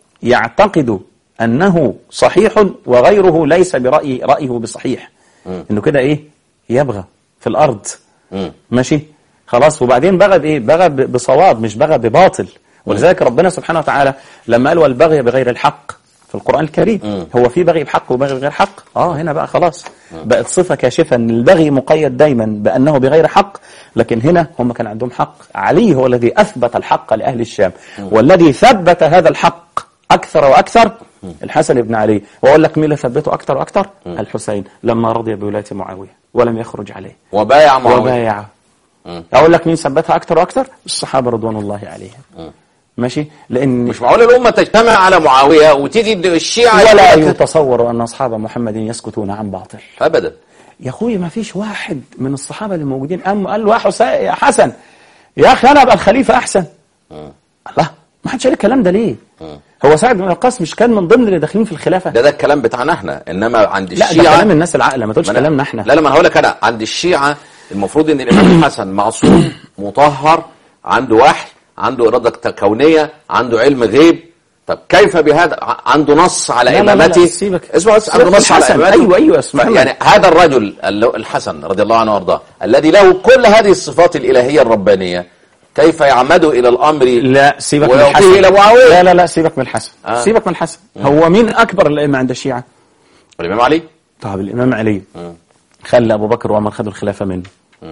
يعتقد انه صحيح وغيره ليس برأي رأيه بصحيح انه كده ايه يبغى في الارض مم. ماشي خلاص وبعدين بغى بايه بغى ب- بصواب مش بغى بباطل ولذلك ربنا سبحانه وتعالى لما قال والبغي بغير الحق في القرآن الكريم هو في بغي بحق وبغي بغير حق اه هنا بقى خلاص بقت صفة كاشفة ان البغي مقيد دايما بأنه بغير حق لكن هنا هم كان عندهم حق علي هو الذي أثبت الحق لأهل الشام والذي ثبت هذا الحق أكثر وأكثر الحسن بن علي وأقول لك مين اللي ثبته أكثر وأكثر الحسين لما رضي بولاية معاوية ولم يخرج عليه وبايع معاوية وبايع مم. اقول لك مين ثبتها اكتر واكتر الصحابه رضوان الله عليهم ماشي لان مش معقول الأمة تجتمع على معاوية وتيجي الشيعة ولا يقول لك- يتصور ان اصحاب محمد يسكتون عن باطل أبدا يا اخوي ما فيش واحد من الصحابه اللي موجودين قام قال له يا حسين يا حسن يا اخي انا ابقى الخليفه احسن الله ما حدش قال الكلام ده ليه هو سعد بن وقاص مش كان من ضمن اللي داخلين في الخلافه ده ده الكلام بتاعنا احنا إنما عند لا الشيعة ده كلام الناس العاقله ما تقولش ما أنا- كلامنا احنا لا لا ما انا هقول لك انا عند الشيعة المفروض ان الامام الحسن معصوم مطهر عنده وحي عنده اراده كونيه عنده علم غيب طب كيف بهذا ع- عنده نص على لا لا لا امامته لا، سيبك. اسمع بس سيبك عنده نص على الحسن. امامته أيوة، أيوة، اسمع ف- محمد. يعني هذا الرجل ال- الحسن رضي الله عنه وارضاه الذي له كل هذه الصفات الالهيه الربانيه كيف يعمد الى الامر لا سيبك من ويعطيه الحسن الى معاويه لا لا لا سيبك من الحسن آه. سيبك من الحسن هو مين اكبر الائمه عند الشيعه الامام علي طب الامام علي خلى ابو بكر وعمر خدوا الخلافه منه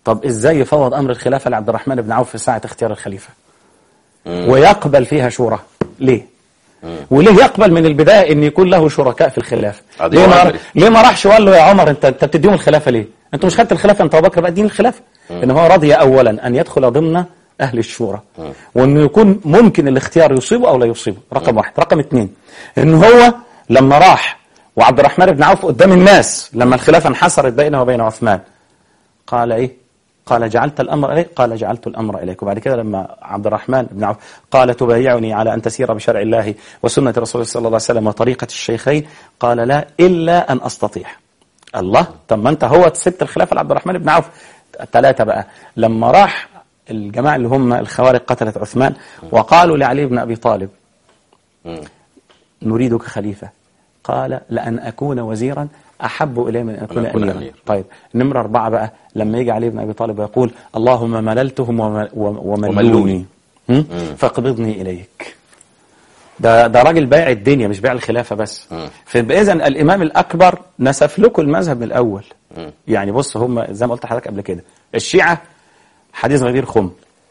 طب ازاي يفوض امر الخلافه لعبد الرحمن بن عوف في ساعه اختيار الخليفه ويقبل فيها شورى ليه وليه يقبل من البدايه ان يكون له شركاء في الخلافه عظيم ليه ما أمري. ليه ما راحش وقال له يا عمر انت انت بتديهم الخلافه ليه انت مش خدت الخلافه انت ابو بكر بقى اديني الخلافه ان هو رضي اولا ان يدخل ضمن اهل الشورى وانه يكون ممكن الاختيار يصيبه او لا يصيبه رقم واحد رقم اثنين ان هو لما راح وعبد الرحمن بن عوف قدام الناس لما الخلافه انحصرت بينه وبين عثمان قال ايه قال جعلت الامر اليك قال جعلت الامر اليك وبعد كده لما عبد الرحمن بن عوف قال تبايعني على ان تسير بشرع الله وسنه رسول الله صلى الله عليه وسلم وطريقه الشيخين قال لا الا ان استطيع الله طب ما انت هو سبت الخلافه لعبد الرحمن بن عوف ثلاثه بقى لما راح الجماعه اللي هم الخوارج قتلت عثمان وقالوا لعلي بن ابي طالب نريدك خليفة قال لأن أكون وزيرا أحب إلي من أن أكون أن أكون أميرا أمير. طيب نمرة أربعة بقى لما يجي علي بن أبي طالب ويقول اللهم مللتهم وم- وم- وملوني. وملوني هم؟ فاقبضني إليك ده ده راجل بايع الدنيا مش بايع الخلافة بس فإذا الإمام الأكبر نسف لكم المذهب من الأول يعني بص هم زي ما قلت لحضرتك قبل كده الشيعة حديث غدير خم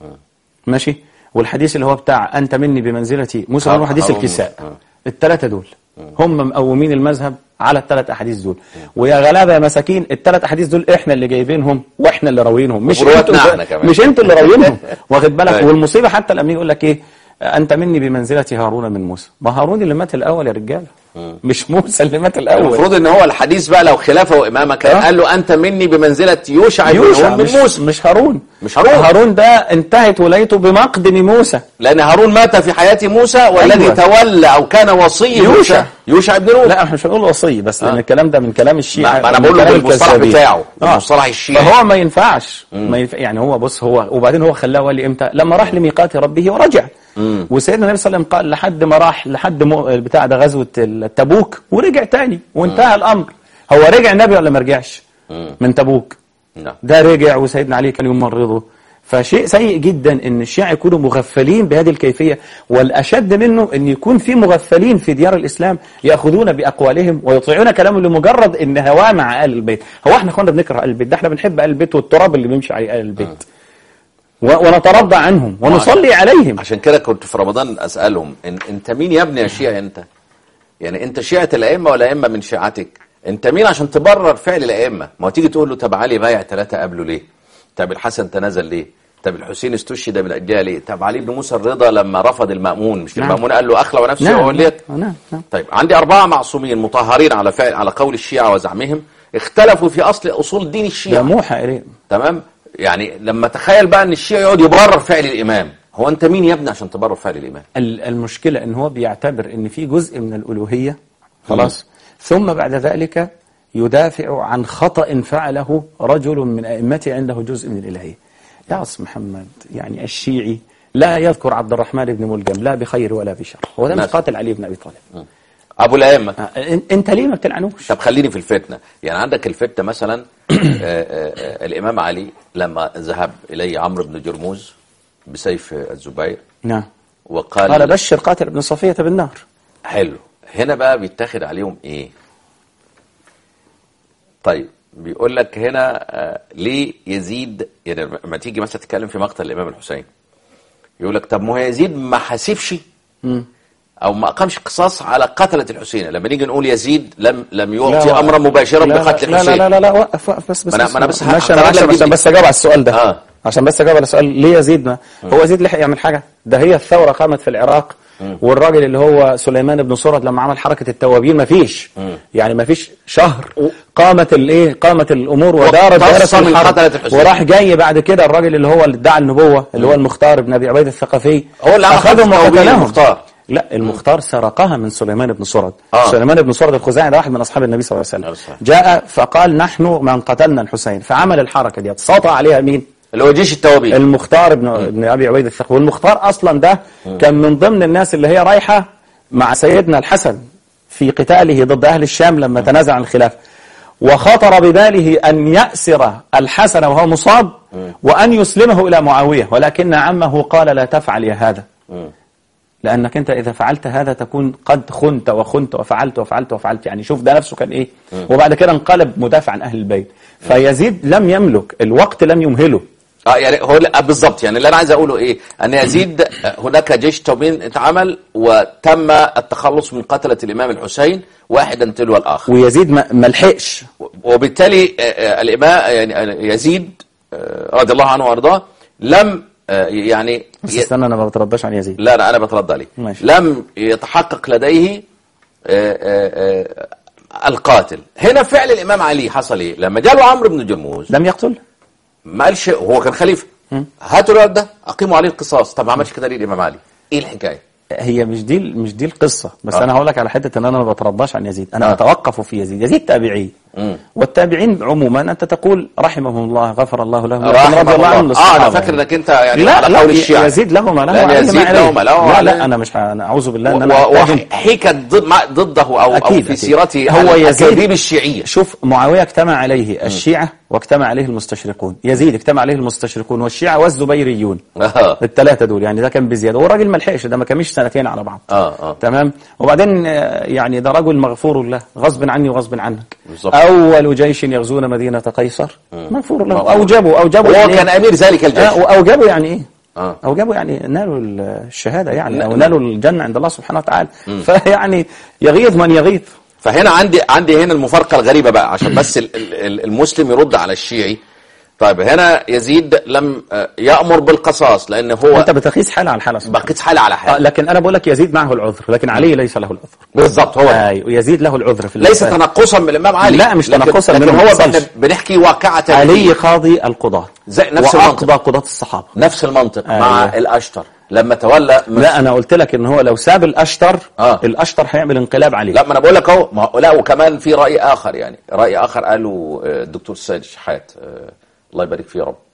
ماشي والحديث اللي هو بتاع أنت مني بمنزلة موسى هارون- هو حديث هارون- الكساء آه. الثلاثة دول هم مقومين المذهب على الثلاث أحاديث دول ويا غلابة يا مساكين الثلاث أحاديث دول إحنا اللي جايبينهم وإحنا اللي راويينهم مش وبرواتنا انتوا احنا كمان. مش انتوا اللي راويينهم واخد بالك أيوة. والمصيبة حتى لما يقول لك إيه أنت مني بمنزلة هارون من موسى ما هارون اللي مات الأول يا رجالة مش موسى اللي مات الأول المفروض ان هو الحديث بقى لو خلافه وامامه كان آه. قال له انت مني بمنزله يوشع بن يوشع نون من مش, موسى مش هارون مش هارون. هارون ده انتهت ولايته بمقدم موسى لان هارون مات في حياه موسى والذي أيوة. تولى او كان وصي يوشع. موسى يوشع بن نون لا احنا مش هنقول وصي بس لان آه. الكلام ده من كلام الشيعة ما- ما أنا من بقول له كلام بالمصطلح الكذابين. بتاعه، آه. بالمصطلح الشيعي. فهو ما ينفعش ما ينفع يعني هو بص هو وبعدين هو خلاه ولي امتى لما راح لميقات ربه ورجع وسيدنا النبي صلى الله عليه وسلم قال لحد ما راح لحد مو- بتاع ده غزوه التبوك ورجع تاني وانتهى الامر هو رجع النبي ولا ما رجعش من تبوك نعم ده رجع وسيدنا علي كان يمرضه فشيء سيء جدا ان الشيعة يكونوا مغفلين بهذه الكيفية والاشد منه ان يكون في مغفلين في ديار الاسلام ياخذون باقوالهم ويطيعون كلامهم لمجرد ان هواه مع اهل البيت هو احنا كنا بنكره اهل البيت ده احنا بنحب اهل البيت والتراب اللي بيمشي عليه اهل البيت و- ونترضى عنهم ونصلي عليهم عشان كده كنت في رمضان اسالهم إن انت مين يا ابني يا شيعي انت يعني انت شيعه الائمه ولا ائمه من شيعتك انت مين عشان تبرر فعل الائمه ما هو تيجي تقول له طب علي بايع ثلاثه قبله ليه طب الحسن تنازل ليه طب الحسين استشهد من اجلها ليه طب علي بن موسى الرضا لما رفض المامون مش نعم. المامون قال له اخلع ونفسي نعم ووليت نعم نعم طيب عندي أربعة معصومين مطهرين على فعل على قول الشيعة وزعمهم اختلفوا في أصل أصول دين ده الشيعة موحى إليه تمام يعني لما تخيل بقى أن الشيعة يقعد يبرر فعل الإمام هو أنت مين يا ابني عشان تبرر فعل الإمام ال- المشكلة ان هو بيعتبر ان في جزء من الالوهية خلاص ثم بعد ذلك يدافع عن خطأ فعله رجل من ائمته عنده جزء من الالهية يا أستاذ محمد يعني الشيعي لا يذكر عبد الرحمن بن ملجم لا بخير ولا بشر هو ده مش مثلا. قاتل علي بن ابي طالب أبو الأئمة آه، إن- انت ليه ما بتلعنوش طب خليني في الفتنة يعني عندك الفتنة مثلا آه، آه، آه، الإمام علي لما ذهب إليه عمرو بن جرموز بسيف الزبير نعم وقال قال بشر قاتل ابن صفية بالنار حلو هنا بقى بيتاخد عليهم ايه طيب بيقول لك هنا آه ليه يزيد يعني لما تيجي مثلا تتكلم في مقتل الامام الحسين يقول لك طب ما هو يزيد ما حاسبش او ما اقامش قصاص على قتله الحسين لما نيجي نقول يزيد لم لم يعطي لا، امرا مباشرا لا لا بقتل لا الحسين لا لا لا وقف وقف بس بس ما أنا- ما أنا بس ماشي انا هقرب عشان لك عشان دي. بس اجاوب على السؤال ده آه. عشان بس اجاوب على السؤال ليه يزيد ما هو يزيد لحق يعمل حاجه ده هي الثوره قامت في العراق والراجل اللي هو سليمان بن سرد لما عمل حركه التوابين ما فيش يعني ما فيش شهر قامت الايه قامت الامور ودارت واقتص دائره من الحرب قتلة الحسين. وراح جاي بعد كده الراجل اللي هو اللي ادعى النبوه اللي هو المختار بن ابي عبيد الثقفي هو اللي عمل اخذهم حركة التوابين وقتلهم المختار. لا المختار سرقها من سليمان بن سرد آه. سليمان بن سرد الخزاعي ده واحد من اصحاب النبي صلى الله عليه عليه وسلم الصلاة جاء فقال نحن من قتلنا الحسين فعمل الحركه دي سطع عليها مين اللي هو جيش التوابين المختار بن ابن ابي عبيد الثقفي والمختار اصلا ده كان من ضمن الناس اللي هي رايحه مع سيدنا الحسن في قتاله ضد اهل الشام لما تنازع عن الخلافه وخطر بباله ان ياسر الحسن وهو مصاب وان يسلمه الى معاويه ولكن عمه قال لا تفعل يا هذا لأنك أنت إذا فعلت هذا تكون قد خنت وخنت وفعلت وفعلت وفعلت يعني شوف ده نفسه كان إيه وبعد كده انقلب مدافع عن أهل البيت فيزيد لم يملك الوقت لم يمهله اه يعني هو لا بالظبط يعني اللي انا عايز اقوله ايه ان يزيد آه، هناك جيش تومين اتعمل وتم التخلص من قتله الامام الحسين واحدا تلو الاخر ويزيد ما ما لحقش وبالتالي آه، آه، الامام يعني آه، يزيد آه، رضي الله عنه وارضاه لم آه، يعني بس ي- استنى أنا ما بترداش عن يزيد لا لا انا بترد عليه ماشي. لم يتحقق لديه آه، آه، آه، القاتل هنا فعل الامام علي حصل ايه لما جاله عمرو بن جرموز لم يقتل ما قالش هو كان خليفه هاتوا الولد ده اقيموا عليه القصاص طب ما عملش كده ليه الامام علي ايه الحكايه هي مش دي مش دي القصة بس آه. أنا هقول لك على حتة إن أنا ما بترضاش عن يزيد أنا آه. أتوقف في يزيد يزيد تابعي مم. والتابعين عموما أنت تقول رحمهم الله غفر الله لهم لكن رحمه رضي الله عنهم الله اه انا للصحابة فاكر يعني. انك انت يعني لا على لا قول الشيعة يزيد له ما له لا، وعليه يزيد ما له عليه. ما له لا وعليه. لا أنا مش ه- أنا أعوذ بالله إن أنا و- أتهم. وحكت ضد مع- ضده او, أو أكيد في أكيد. سيرته هو يزيد الاكاذيب الشيعيه شوف معاوية اجتمع عليه الشيعة واجتمع عليه المستشرقون يزيد اجتمع عليه المستشرقون والشيعة والزبيريون آه. الثلاثة دول يعني ده كان بزيادة هو راجل ما لحقش ده ما كمش سنتين على بعض اه اه تمام وبعدين آه، يعني ده رجل مغفور له غصب عني وغصب عنك بالظبط. أول جيش يغزون مدينة قيصر مغفور له مغفور. أوجبوا أوجبوا وهو يعني إيه؟ كان امير ذلك الجيش آه، وأوجبوا يعني إيه اه أوجبوا يعني نالوا الشهادة يعني أو نعم. نالوا الجنة عند الله سبحانه وتعالى فيعني يغيظ من يغيظ فهنا عندي عندي هنا المفارقه الغريبه بقى عشان بس ال- ال- ال- المسلم يرد على الشيعي طيب هنا يزيد لم آه، يأمر بالقصاص لأن هو أنت بتقيس حالة على حالة سبحانه بقيت حالة على آه حال لكن أنا بقول لك يزيد معه العذر لكن علي ليس له العذر بالظبط هو ده. أيوة يزيد له العذر في ليس المسألة. تنقصا من الإمام علي لا، مش لكن- تنقصاً لكن منه، هو ما احنا حصلش. بنحكي واقعة علي تاريخية. قاضي القضاة زي نفس المنطق. وأقضى قضاة الصحابة نفس المنطق مع أيوة. الأشتر لما تولى من- لا أنا قلت لك إن هو لو ساب الأشتر آه. الأشتر هيعمل انقلاب عليه لا ما انا بقول لك اهو ما هو- لا وكمان في راي اخر يعني راي اخر قاله آه، الدكتور سيد شحات آه، الله يبارك فيه يا رب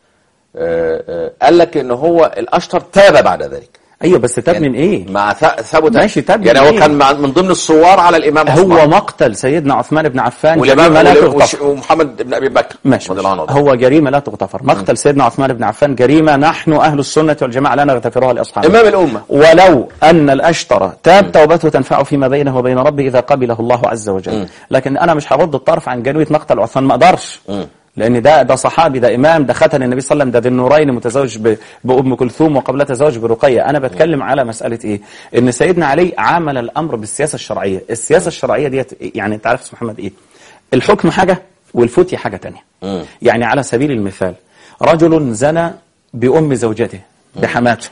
آه، آه، قال لك ان هو الاشتر تاب بعد ذلك أيوة بس تاب من إيه مع ث- ثبت ماشي، تاب يعني من هو إيه؟ كان مع- من ضمن الثوار على الامام هو عثمان مقتل سيدنا عثمان بن عفان والامام جريمة لا وال- وش- تغتفر ومحمد بن ابي بكر ماشي رضي الله عنه وارضاه. هو جريمة لا تغتفر مقتل سيدنا عثمان بن عفان جريمة نحن أهل السنة والجماعة لا نغتفرها لأصحابه امام الامه ولو أن الأشتر تاب توبته تنفعه فيما بينه وبين ربه إذا قبله الله عز وجل لكن أنا مش هغض الطرف عن جنوية مقتل عثمان ما أقدرش لأن ده ده صحابي ده إمام ده ختن النبي صلى الله عليه وسلم ده ذي النورين متزوج ب- بأم كلثوم وقبلها تزوج برقية أنا بتكلم على مسألة إيه إن سيدنا علي عامل الأمر بالسياسة الشرعية السياسة الشرعية ديت يعني أنت عارف اسم محمد إيه الحكم حاجة والفتي حاجة تانية يعني على سبيل المثال رجل زنى بأم زوجته بحماته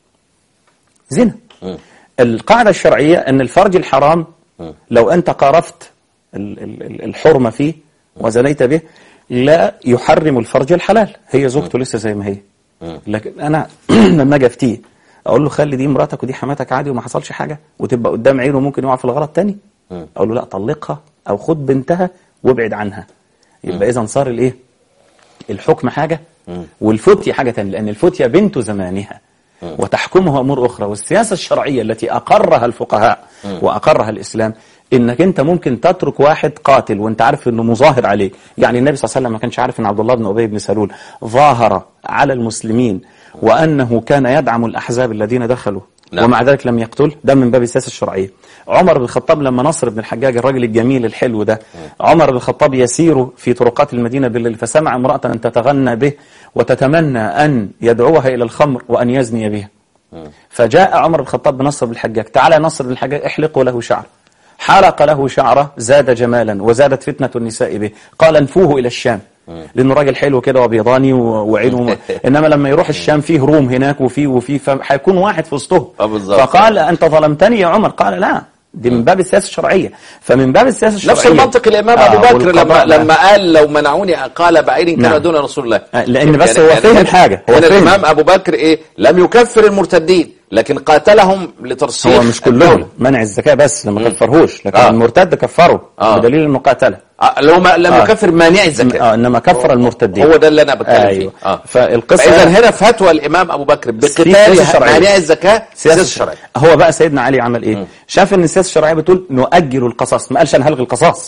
زنا القاعدة الشرعية أن الفرج الحرام لو أنت قارفت ال- ال- ال- الحرمة فيه وزنيت به لا يحرم الفرج الحلال هي زوجته لسه زي ما هي لكن أنا لما أجي أفتيه أقول له خلي دي مراتك ودي حماتك عادي وما حصلش حاجة وتبقى قدام عينه ممكن يقع في الغلط تاني أقول له لا طلقها أو خد بنتها وابعد عنها يبقى إذا صار الإيه الحكم حاجة والفتية حاجة تانية لأن الفتية بنت زمانها وتحكمها أمور أخرى والسياسة الشرعية التي أقرها الفقهاء وأقرها الإسلام إنك أنت ممكن تترك واحد قاتل وأنت عارف إنه مظاهر عليه يعني النبي صلى الله عليه وسلم ما كانش عارف إن عبد الله بن أبي بن سلول ظاهر على المسلمين وأنه كان يدعم الأحزاب الذين دخلوا نعم. ومع ذلك لم يقتل ده من باب السياسة الشرعية عمر بن الخطاب لما نصر بن الحجاج الراجل الجميل الحلو ده عمر بن الخطاب يسير في طرقات المدينة بالليل فسمع امرأة أن تتغنى به وتتمنى أن يدعوها إلى الخمر وأن يزني بها فجاء عمر بن الخطاب بنصر بن الحجاج تعالى نصر بن الحجاج احلقوا له شعر حلق له شعره زاد جمالا وزادت فتنة النساء به قال انفوه إلى الشام لأنه راجل حلو كده وبيضاني و- وعينه م- إنما لما يروح الشام فيه روم هناك وفيه وفيه فهيكون واحد في وسطهم آه بالظبط. فقال أنت ظلمتني يا عمر قال لا دي من باب السياسة الشرعية فمن باب السياسة الشرعية نفس المنطق الامام آه، ابو بكر والقضاء لما لا. لما قال لو منعوني قال بعير كان نعم. دون رسول الله آه، لأن بس هو فهم هنا- حاجة، هو هنا فهم. الامام ابو بكر ايه لم يكفر المرتدين لكن قاتلهم لترسيخ هو مش الدولة. كلهم منع الزكاة بس لما كفرهوش لكن آه. المرتد كفره آه. بدليل انه قاتله آه، اللي هو ما- لم آه. يكفر مانع الزكاه آه انما كفر المرتدين هو ده اللي انا بتكلم ايوه فيه اه فالقصه فاذا هنا فتوى الامام ابو بكر سياسة بقتال شرعية. مانع الزكاه سياسه شرعيه هو بقى سيدنا علي عمل ايه شاف ان السياسه الشرعيه بتقول نؤجل القصاص ما قالش انا هلغي القصاص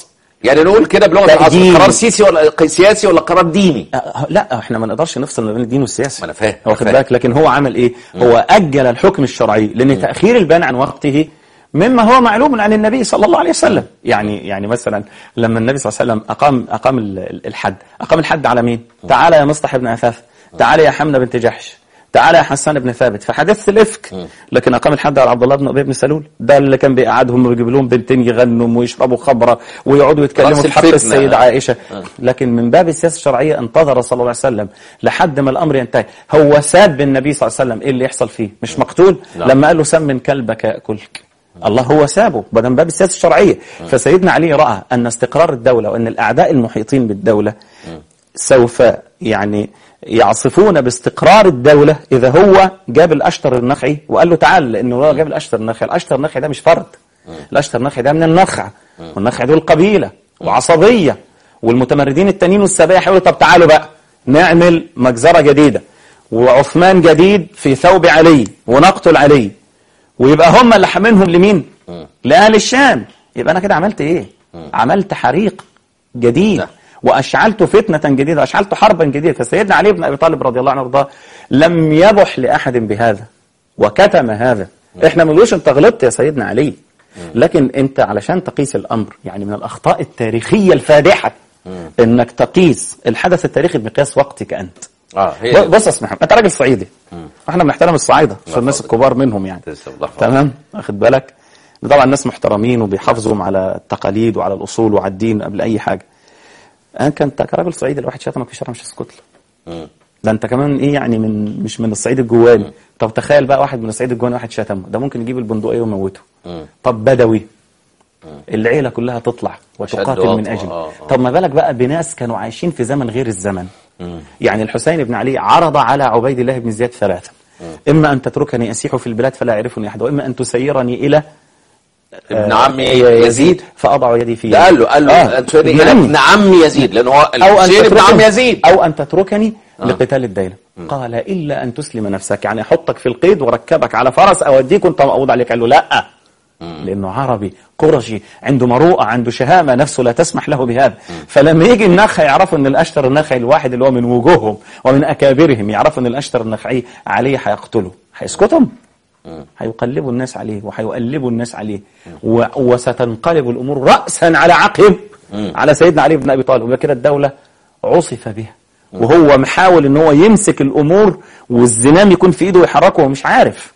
يعني نقول كده بلغه العصر تقديم. قرار سياسي ولا سياسي ولا قرار ديني أه، لا احنا ما نقدرش نفصل ما بين الدين والسياسه ما أنا فاهم، واخد فاهم. بالك لكن هو عمل ايه هو اجل الحكم الشرعي لان تاخير البيان عن وقته مما هو معلوم عن النبي صلى الله عليه وسلم يعني يعني مثلا لما النبي صلى الله عليه وسلم اقام اقام ال- ال- الحد اقام الحد على مين تعالى يا مصطح بن اثاث تعالى يا حمنه بنت جحش تعالى يا حسان بن ثابت في حادثه الافك لكن اقام الحد على عبد الله بن ابي بن سلول ده اللي كان بيقعدهم ويجيب لهم بنتين يغنوا ويشربوا خمره ويقعدوا يتكلموا رأس في حق الفتنة. السيده عائشه لكن من باب السياسه الشرعيه انتظر صلى الله عليه وسلم لحد ما الامر ينتهي هو ساب النبي صلى الله عليه وسلم ايه اللي يحصل فيه مش مقتول نعم. لما قال له سمن كلبك ياكلك الله هو سابه ده من باب السياسه الشرعيه فسيدنا علي راى ان استقرار الدوله وان الاعداء المحيطين بالدوله سوف يعني يعصفون باستقرار الدولة إذا هو جاب الأشتر النخعي وقال له تعال لأنه هو جاب الأشتر النخعي الأشتر النخعي ده مش فرد الأشتر النخعي ده من النخع والنخع دول قبيلة وعصبية والمتمردين التانيين والسبايا يقولوا طب تعالوا بقى نعمل مجزرة جديدة وعثمان جديد في ثوب علي ونقتل علي ويبقى هم اللي حاملهم لمين؟ لأهل الشام يبقى أنا كده عملت إيه؟ عملت حريق جديد نعم. واشعلت فتنه جديده اشعلت حربا جديده فسيدنا علي بن ابي طالب رضي الله عنه وارضاه لم يبح لاحد بهذا وكتم هذا احنا ما بنقولش انت غلطت يا سيدنا علي لكن انت علشان تقيس الامر يعني من الاخطاء التاريخيه الفادحه انك تقيس الحدث التاريخي بمقياس وقتك انت اه هي بص يا أستاذ محمد انت راجل صعيدي احنا بنحترم الصعايده عشان الناس يحفظك. الكبار منهم يعني تسلم، الله يحفظك. تمام واخد بالك طبعا الناس محترمين وبيحافظوا على التقاليد وعلى الاصول وعلى الدين قبل اي حاجه انت انت كراجل صعيدي الواحد شتمك في الشارع مش هيسكت له مم. ده انت كمان ايه يعني من مش من الصعيد الجواني طب تخيل بقى واحد من الصعيد الجواني واحد شتمه ده ممكن يجيب البندقيه ويموته مم. طب بدوي العيله كلها تطلع وتقاتل من وطوة، اجله آه، آه. طب ما بالك بقى بناس كانوا عايشين في زمن غير الزمن يعني الحسين بن علي عرض على عبيد الله بن زياد ثلاثة إما أن تتركني أسيح في البلاد فلا يعرفني أحد وإما أن تسيرني إلى ابن آه، عمي يزيد يزيد فأضع يدي في ده قال له قال له آه، أنت ابن ابن عمي. ابن عمي يزيد لأنه هو أو أن الحسين ابن عم تتركني يزيد أو أن تتركني لقتال الديلة قال إلا أن تسلم نفسك يعني أحطك في القيد واركبك على فرس أوديك وأنت مقبوض عليك قال له لا لأنه عربي قرشي عنده مروءة عنده شهامة نفسه لا تسمح له بهذا فلما يجي النخع يعرفوا أن الأشتر النخعي الواحد اللي هو من وجوههم ومن أكابرهم يعرفوا أن الأشتر النخعي عليه هيقتله هيسكتهم هيقلبوا الناس عليه وهيقلبوا الناس عليه و... وستنقلب الأمور رأسا على عقب على سيدنا علي بن أبي طالب ويبقى كده الدولة عصف بها وهو محاول ان هو يمسك الامور والزمام يكون في ايده ويحركه وهو مش عارف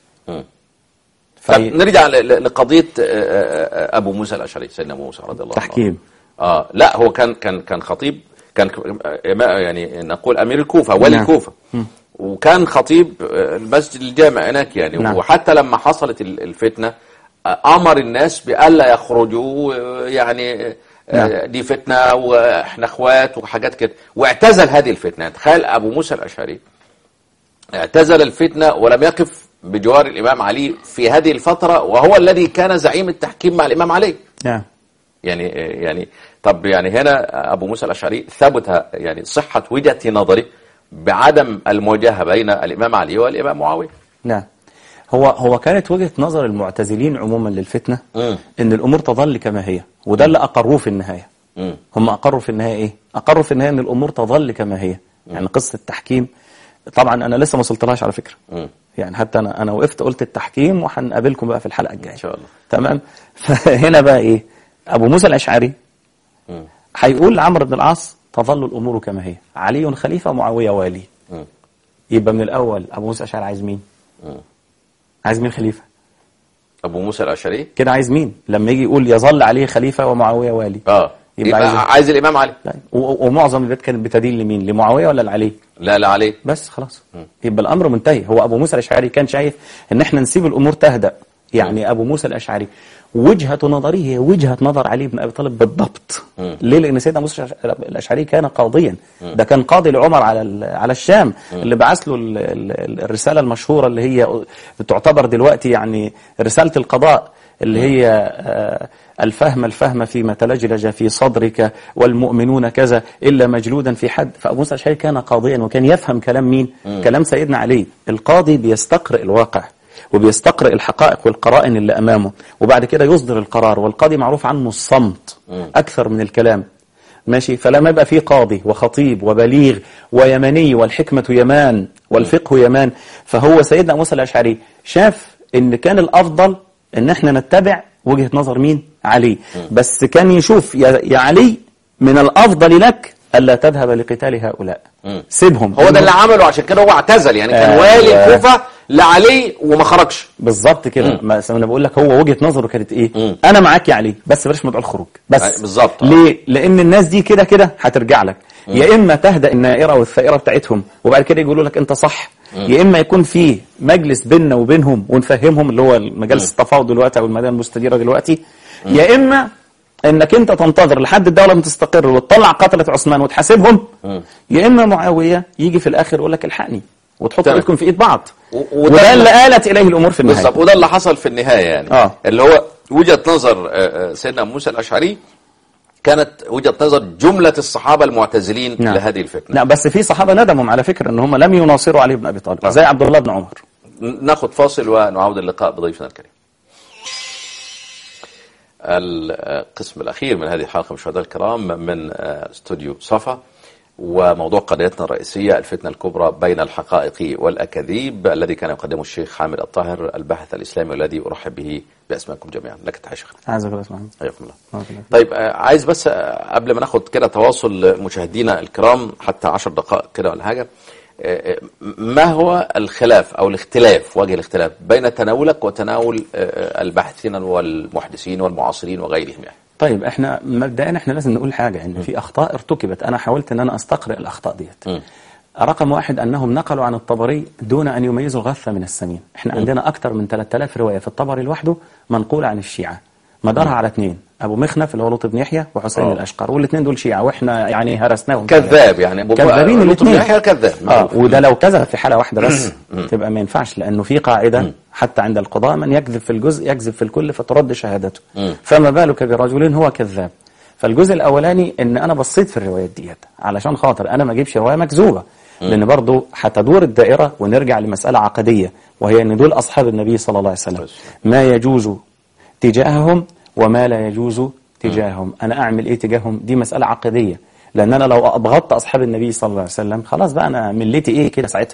طب في نرجع ل- ل- لقضية آه، آه، آه، أبو موسى الأشعري سيدنا أبو موسى رضي الله عنه تحكيم اه لا هو كان كان كان خطيب كان ك- ما- يعني نقول امير الكوفه ولي نعم. الكوفه وكان خطيب آه، المسجد الجامع هناك يعني نعم. وحتى لما حصلت ال- الفتنه آه، امر الناس بالا يخرجوا آه، يعني آه، نعم. دي فتنه واحنا اخوات وحاجات كده واعتزل هذه الفتنه تخيل ابو موسى الاشعري اعتزل الفتنه ولم يقف بجوار الامام علي في هذه الفتره وهو الذي كان زعيم التحكيم مع الامام علي نعم يعني يعني طب يعني هنا ابو موسى الاشعري ثبت يعني صحه وجهه نظره بعدم المواجهه بين الامام علي والامام معاويه نعم هو هو كانت وجهة نظر المعتزلين عموما للفتنة مم. ان الامور تظل كما هي وده اللي اقروه في النهاية مم. هم اقروا في النهاية ايه اقروا في النهاية ان الامور تظل كما هي يعني قصة التحكيم طبعا انا لسه ما وصلتلهاش على فكرة مم. يعني حتى انا انا وقفت قلت التحكيم وهنقابلكم بقى في الحلقة الجاية ان شاء الله تمام فهنا بقى ايه ابو موسى الاشعري مم. هيقول لعمرو بن العاص تظل الامور كما هي علي خليفه ومعاويه والي مم. يبقى من الاول ابو موسى الاشعري عايز مين مم. عايز مين خليفه ابو موسى الاشعري كده عايز مين لما يجي يقول يظل عليه خليفه ومعاويه والي اه يبقى يبقى عايز إيه؟ عايز الامام علي طيب و- ومعظم البيت كانت بتدين لمين لمعاويه ولا لعلي لا لا عليه بس خلاص يبقى الامر منتهي هو ابو موسى الاشعري كان شايف ان احنا نسيب الامور تهدأ يعني ابو موسى الاشعري وجهه نظره هي وجهه نظر علي بن ابي طالب بالضبط ليه لان سيدنا موسى الاشعري كان قاضيا ده كان قاضي لعمر على ال- على الشام اللي بعث له ال- ال- الرساله المشهوره اللي هي تعتبر دلوقتي يعني رساله القضاء اللي هي آه، الفهم الفهم فيما تلجلج في صدرك والمؤمنون كذا إلا مجلودا في حد فأبو موسى الأشعري كان قاضيا وكان يفهم كلام مين كلام سيدنا علي القاضي بيستقرئ الواقع وبيستقرئ الحقائق والقرائن اللي امامه وبعد كده يصدر القرار والقاضي معروف عنه الصمت اكثر من الكلام ماشي فلما يبقى فيه قاضي وخطيب وبليغ ويمني والحكمة يمان والفقه يمان فهو سيدنا موسى الأشعري شاف ان كان الأفضل ان احنا نتبع وجهة نظر مين علي بس كان يشوف يا, يا علي من الأفضل لك ألا تذهب لقتال هؤلاء سيبهم هو ده اللي عمله عشان كده هو اعتزل يعني كان آه، والي آه. الكوفه لعلي وما خرجش بالظبط كده ما انا بقول لك هو وجهه نظره كانت ايه انا معاك يا علي بس بلاش موضوع الخروج بس أي، بالظبط، آه. ليه لان الناس دي كده كده هترجع لك يا اما تهدأ النائره والثائره بتاعتهم وبعد كده يقولوا لك انت صح يا اما يكون في مجلس بيننا وبينهم ونفهمهم اللي هو مجالس التفاوض دلوقتي او المدام المستديره دلوقتي يا اما انك انت تنتظر لحد الدوله ما تستقر وتطلع قتله عثمان وتحاسبهم يا اما معاويه يجي في الاخر يقول لك الحقني وتحط تمام. ايدكم في ايد بعض و- وده وده اللي- اللي آلت اليه الامور في النهايه بالظبط وده اللي حصل في النهايه يعني آه. اللي هو وجهه نظر آه، آه، سيدنا موسى الاشعري كانت وجهه نظر جمله الصحابه المعتزلين نعم. لهذه الفتنه لا بس في صحابه ندموا على فكره ان هم لم يناصروا علي بن ابي طالب آه. زي عبد الله بن عمر ناخذ فاصل ونعود اللقاء بضيفنا الكريم القسم الأخير من هذه الحلقة من الشهداء الكرام من آه، استوديو صفا وموضوع قضيتنا الرئيسية الفتنة الكبرى بين الحقائق والأكاذيب الذي كان يقدمه الشيخ حامد الطاهر الباحث الإسلامي والذي أرحب به بأسمائكم جميعا لك تحية شيخ عايزك الله اسمعني حياكم الله بارك الله فيك. طيب آه، عايز بس آه، قبل ما ناخد كده تواصل مشاهدينا الكرام حتى عشر دقائق كده ولا حاجة آه، آه، ما هو الخلاف أو الاختلاف وجه الاختلاف بين تناولك وتناول آه، الباحثين والمحدثين والمعاصرين وغيرهم يعني طيب احنا مبدئيا احنا لازم نقول حاجه ان في اخطاء ارتكبت انا حاولت ان انا استقرئ الاخطاء ديت م. رقم واحد انهم نقلوا عن الطبري دون ان يميزوا الغث من السمين احنا عندنا اكثر من 3000 روايه في الطبري لوحده منقوله عن الشيعه مدارها على اثنين ابو مخنف اللي هو لوط بن يحيى وحسين آه. الاشقر والاثنين دول شيعه واحنا يعني هرسناهم كذاب يعني أبو- كذابين لوط بن الاثنين يحيى كذاب اه معروف. وده لو كذب في حاله واحده بس تبقى ما ينفعش لانه في قاعده حتى عند القضاء من يكذب في الجزء يكذب في الكل فترد شهادته فما بالك برجل هو كذاب فالجزء الاولاني ان انا بصيت في الروايات ديت علشان خاطر انا ما اجيبش روايه مكذوبه لان برضه هتدور الدائره ونرجع لمساله عقديه وهي ان دول اصحاب النبي صلى الله عليه وسلم ما يجوز تجاههم وما لا يجوز تجاههم انا اعمل ايه تجاههم دي مساله عقديه لان انا لو ابغضت اصحاب النبي صلى الله عليه وسلم خلاص بقى انا ملتي ايه كده ساعتها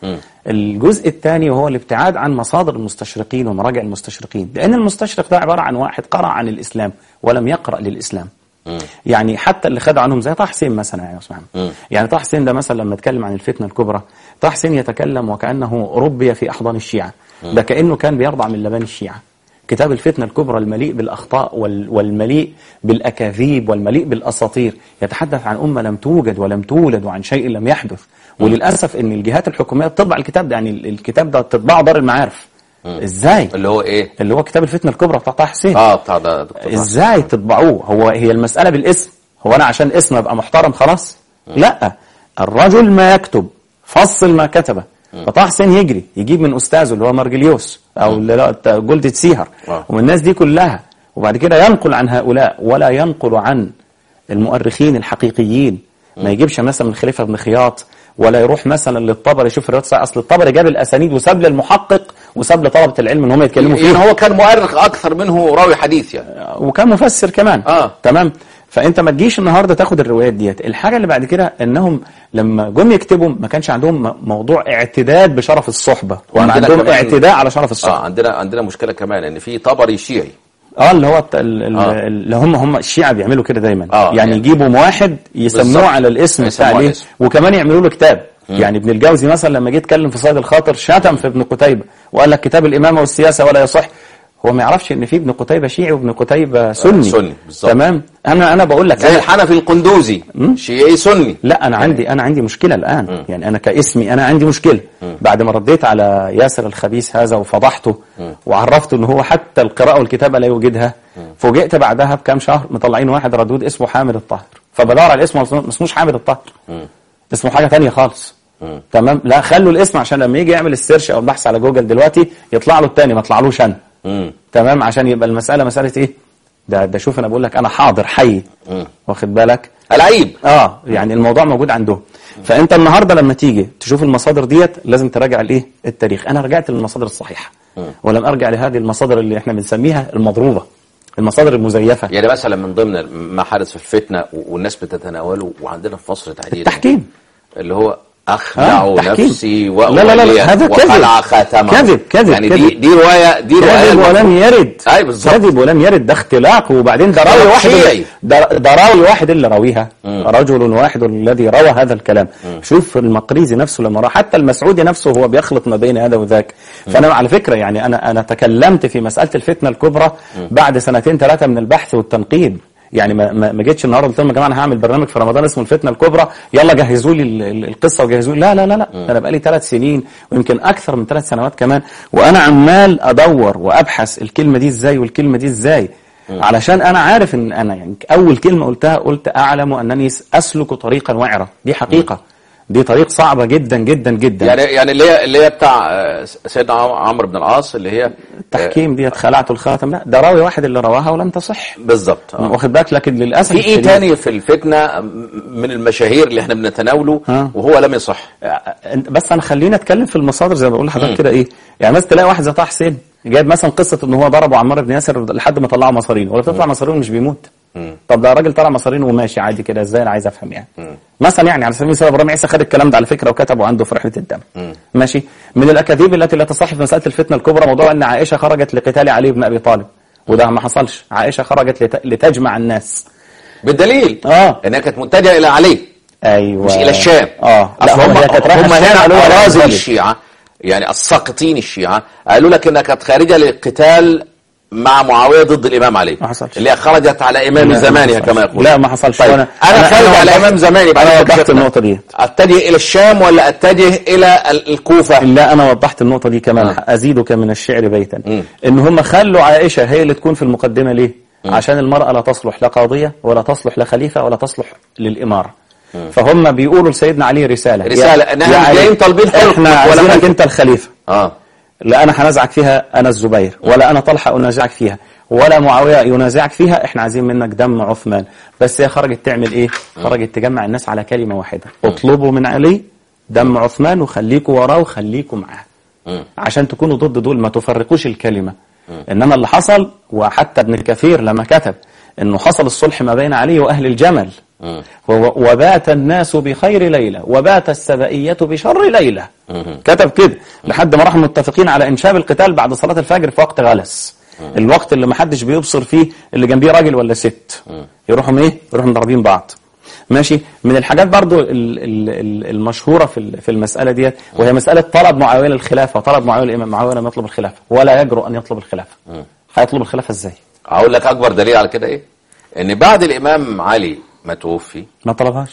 الجزء الثاني وهو الابتعاد عن مصادر المستشرقين ومراجع المستشرقين لان المستشرق ده عباره عن واحد قرأ عن الاسلام ولم يقرأ للاسلام يعني حتى اللي خدوا عنهم زي طه حسين مثلا يا استاذ محمد يعني طه حسين ده مثلا لما اتكلم عن الفتنه الكبرى طه حسين يتكلم وكانه ربي في احضان الشيعه ده كانه كان بيرضع من لبان الشيعه كتاب الفتنة الكبرى المليء بالأخطاء وال- والمليء بالأكاذيب والمليء بالأساطير يتحدث عن أمة لم توجد ولم تولد وعن شيء لم يحدث وللأسف أن الجهات الحكومية بتطبع الكتاب ده يعني ال- الكتاب ده تطبعه دار المعارف إزاي؟ اللي هو ايه اللي هو كتاب الفتنة الكبرى بتاع طه حسين اه بتاع ده دكتور ازاي تطبعوه هو هي المسألة بالاسم هو انا عشان اسم ابقى محترم خلاص لا الرجل ما يكتب فصل ما كتبه فطه حسين يجري يجيب من استاذه اللي هو مرجليوس او اللي لا- جلدة سيهر آه. ومن الناس دي كلها وبعد كده ينقل عن هؤلاء ولا ينقل عن المؤرخين الحقيقيين ما يجيبش مثلا من خليفه بن خياط ولا يروح مثلا للطبري يشوف الروايات الصحيحة. اصل الطبري جاب الاسانيد وساب للمحقق وساب لطلبه العلم ان هم يتكلموا فيه يعني هو كان مؤرخ اكثر منه راوي حديث يعني وكان مفسر كمان آه. تمام فانت ما تجيش النهارده تاخد الروايات ديت الحاجه اللي بعد كده انهم لما جم يكتبوا ما كانش عندهم م- موضوع اعتداد بشرف الصحبه وان وعندنا عندهم كمان- اعتداء على شرف اه الصحبه عندنا عندنا مشكله كمان ان في طبري شيعي اه اللي هو الت- ال- ال- آه. اللي هم هم الشيعة بيعملوا كده دايما آه، يعني يعني- يجيبوا واحد يسموه بالظبط. على الاسم يسموه بتاع على ليه الاسم. وكمان يعملوا له كتاب يعني ابن الجوزي مثلا لما جه يتكلم في صيد الخاطر شتم في ابن قتيبة وقال لك كتاب الإمامة والسياسة ولا يصح هو ما يعرفش ان في ابن قتيبة شيعي وابن قتيبة سني سني، بالظبط. تمام انا انا بقول لك زي أنا الحنفي القندوزي شيعي سني لا انا عندي انا عندي مشكله الان يعني انا كاسمي انا عندي مشكله بعد ما رديت على ياسر الخبيث هذا وفضحته وعرفته ان هو حتى القراءه والكتابه لا يوجدها فوجئت بعدها بكام شهر مطلعين واحد ردود اسمه حامد الطاهر فبدور على الاسم ما اسموش حامد الطاهر اسمه حاجه ثانيه خالص تمام لا خلوا الاسم عشان لما يجي يعمل السيرش او البحث على جوجل دلوقتي يطلع له الثاني ما يطلعلوش انا مم. تمام عشان يبقى المساله مساله ايه ده ده شوف انا بقول لك انا حاضر حي واخد بالك العيب اه يعني الموضوع موجود عندهم فانت النهارده لما تيجي تشوف المصادر ديت لازم تراجع الايه التاريخ انا رجعت للمصادر الصحيحه ولم ارجع لهذه المصادر اللي احنا بنسميها المضروبه المصادر المزيفه يعني مثلا من ضمن ما حدث في الفتنة و- والناس بتتناوله وعندنا في مصر تحديدا التحكيم اللي هو أخلع آه، تحكيم. نفسي لا، لا، لا، وأولي هذا كذب. وخلع خاتمه كذب، كذب، يعني دي كذب. دي رواية دي رواية كذب ولم يرد أي بالظبط. كذب ولم يرد ده اختلاق وبعدين ده راوي اختلاق واحد شيعي. ده, ده راوي واحد اللي راويها رجل واحد الذي روى هذا الكلام شوف المقريزي نفسه لما راح حتى المسعودي نفسه هو بيخلط ما بين هذا وذاك فانا على فكره يعني انا انا تكلمت في مساله الفتنه الكبرى بعد سنتين ثلاثه من البحث والتنقيب يعني ما ما ما جيتش النهارده قلت لهم يا جماعه انا هعمل برنامج في رمضان اسمه الفتنه الكبرى يلا جهزوا لي ال- ال- القصه وجهزوا لي لا لا لا لا انا بقالي ثلاث سنين ويمكن اكثر من ثلاث سنوات كمان وانا عمال ادور وابحث الكلمه دي ازاي والكلمه دي ازاي علشان انا عارف ان انا يعني اول كلمه قلتها قلت اعلم انني اسلك طريقا وعرا دي حقيقه دي طريق صعبه جدا جدا جدا يعني يعني اللي هي اللي هي بتاع آه، سيدنا عم- عمرو بن العاص اللي هي التحكيم ديت خلعت الخاتم لا ده راوي واحد اللي رواها ولم تصح بالظبط آه. واخد بالك لكن للاسف في ايه الشديد- تاني في الفتنة م- من المشاهير اللي احنا بنتناوله ها. وهو لم يصح أنت- بس انا خلينا اتكلم في المصادر زي ما بقول لحضرتك كده ايه يعني مثلا تلاقي واحد زي طه حسين جايب مثلا قصه ان هو ضربه عمار بن ياسر لحد ما طلعه مصارين ولا بتطلع مصارين مش بيموت طب ده راجل طلع مصارين وماشي عادي كده ازاي انا عايز افهم يعني مثلا يعني على سبيل المثال ابراهيم عيسى خد الكلام ده على فكره وكتبه عنده في رحله الدم ماشي من الاكاذيب التي لا تصح في مساله الفتنه الكبرى موضوع ان عائشه خرجت لقتال علي بن ابي طالب وده ما حصلش عائشه خرجت لت- لتجمع الناس بالدليل اه انها كانت متجهه الى علي ايوه مش الى الشام اه لا أصل هم هم هي كانت رايحة هم الشام هنا قالوا ولا اراذل تنزلي. الشيعه يعني الساقطين الشيعه قالوا لك انها كانت خارجه للقتال مع معاويه ضد الامام علي ما حصلش. اللي هي خرجت على امام لا، زمانها ما كما حصلش. يقول لا ما حصلش طيب. وانا انا خارج على وضحت- امام زماني بعد انا كده وضحت شفنا. النقطه دي اتجه الى الشام ولا اتجه الى ال- الكوفه لا انا وضحت النقطه دي كمان آه. ازيدك من الشعر بيتا مم. ان هم خلوا عائشه هي اللي تكون في المقدمه ليه عشان المراه لا تصلح لا قاضيه ولا تصلح لخليفه ولا تصلح للاماره فهم بيقولوا لسيدنا علي رساله رسالة، يا- إن إحنا يا مش علي، جايين طالبين حكمك احنا ولا عايزينك ملك. انت الخليفه اه لا انا هنازعك فيها انا الزبير ولا انا طلحه انازعك فيها ولا معاويه ينازعك فيها احنا عايزين منك دم عثمان بس هي خرجت تعمل ايه خرجت تجمع الناس على كلمه واحده اطلبوا من علي دم عثمان وخليكوا وراه وخليكوا معاه مم. عشان تكونوا ضد دول ما تفرقوش الكلمه انما اللي حصل وحتى ابن كثير لما كتب انه حصل الصلح ما بين علي واهل الجمل مم. و- وبات الناس بخير ليلة وبات السبائية بشر ليلة مم. كتب كده لحد ما راحوا متفقين على إنشاب القتال بعد صلاة الفجر في وقت غلس الوقت اللي ما حدش بيبصر فيه اللي جنبيه راجل ولا ست يروحوا ايه يروحوا مضربين بعض ماشي من الحاجات برضو ال- ال- ال- المشهورة في ال- في المسألة ديت وهي مسألة طلب معاوية للخلافة طلب معاوية الإمام معاوية لم يطلب الخلافة ولا يجرؤ أن يطلب الخلافة هيطلب الخلافة إزاي اقول لك اكبر دليل على كده ايه ان بعد الامام علي ما توفي ما طلبهاش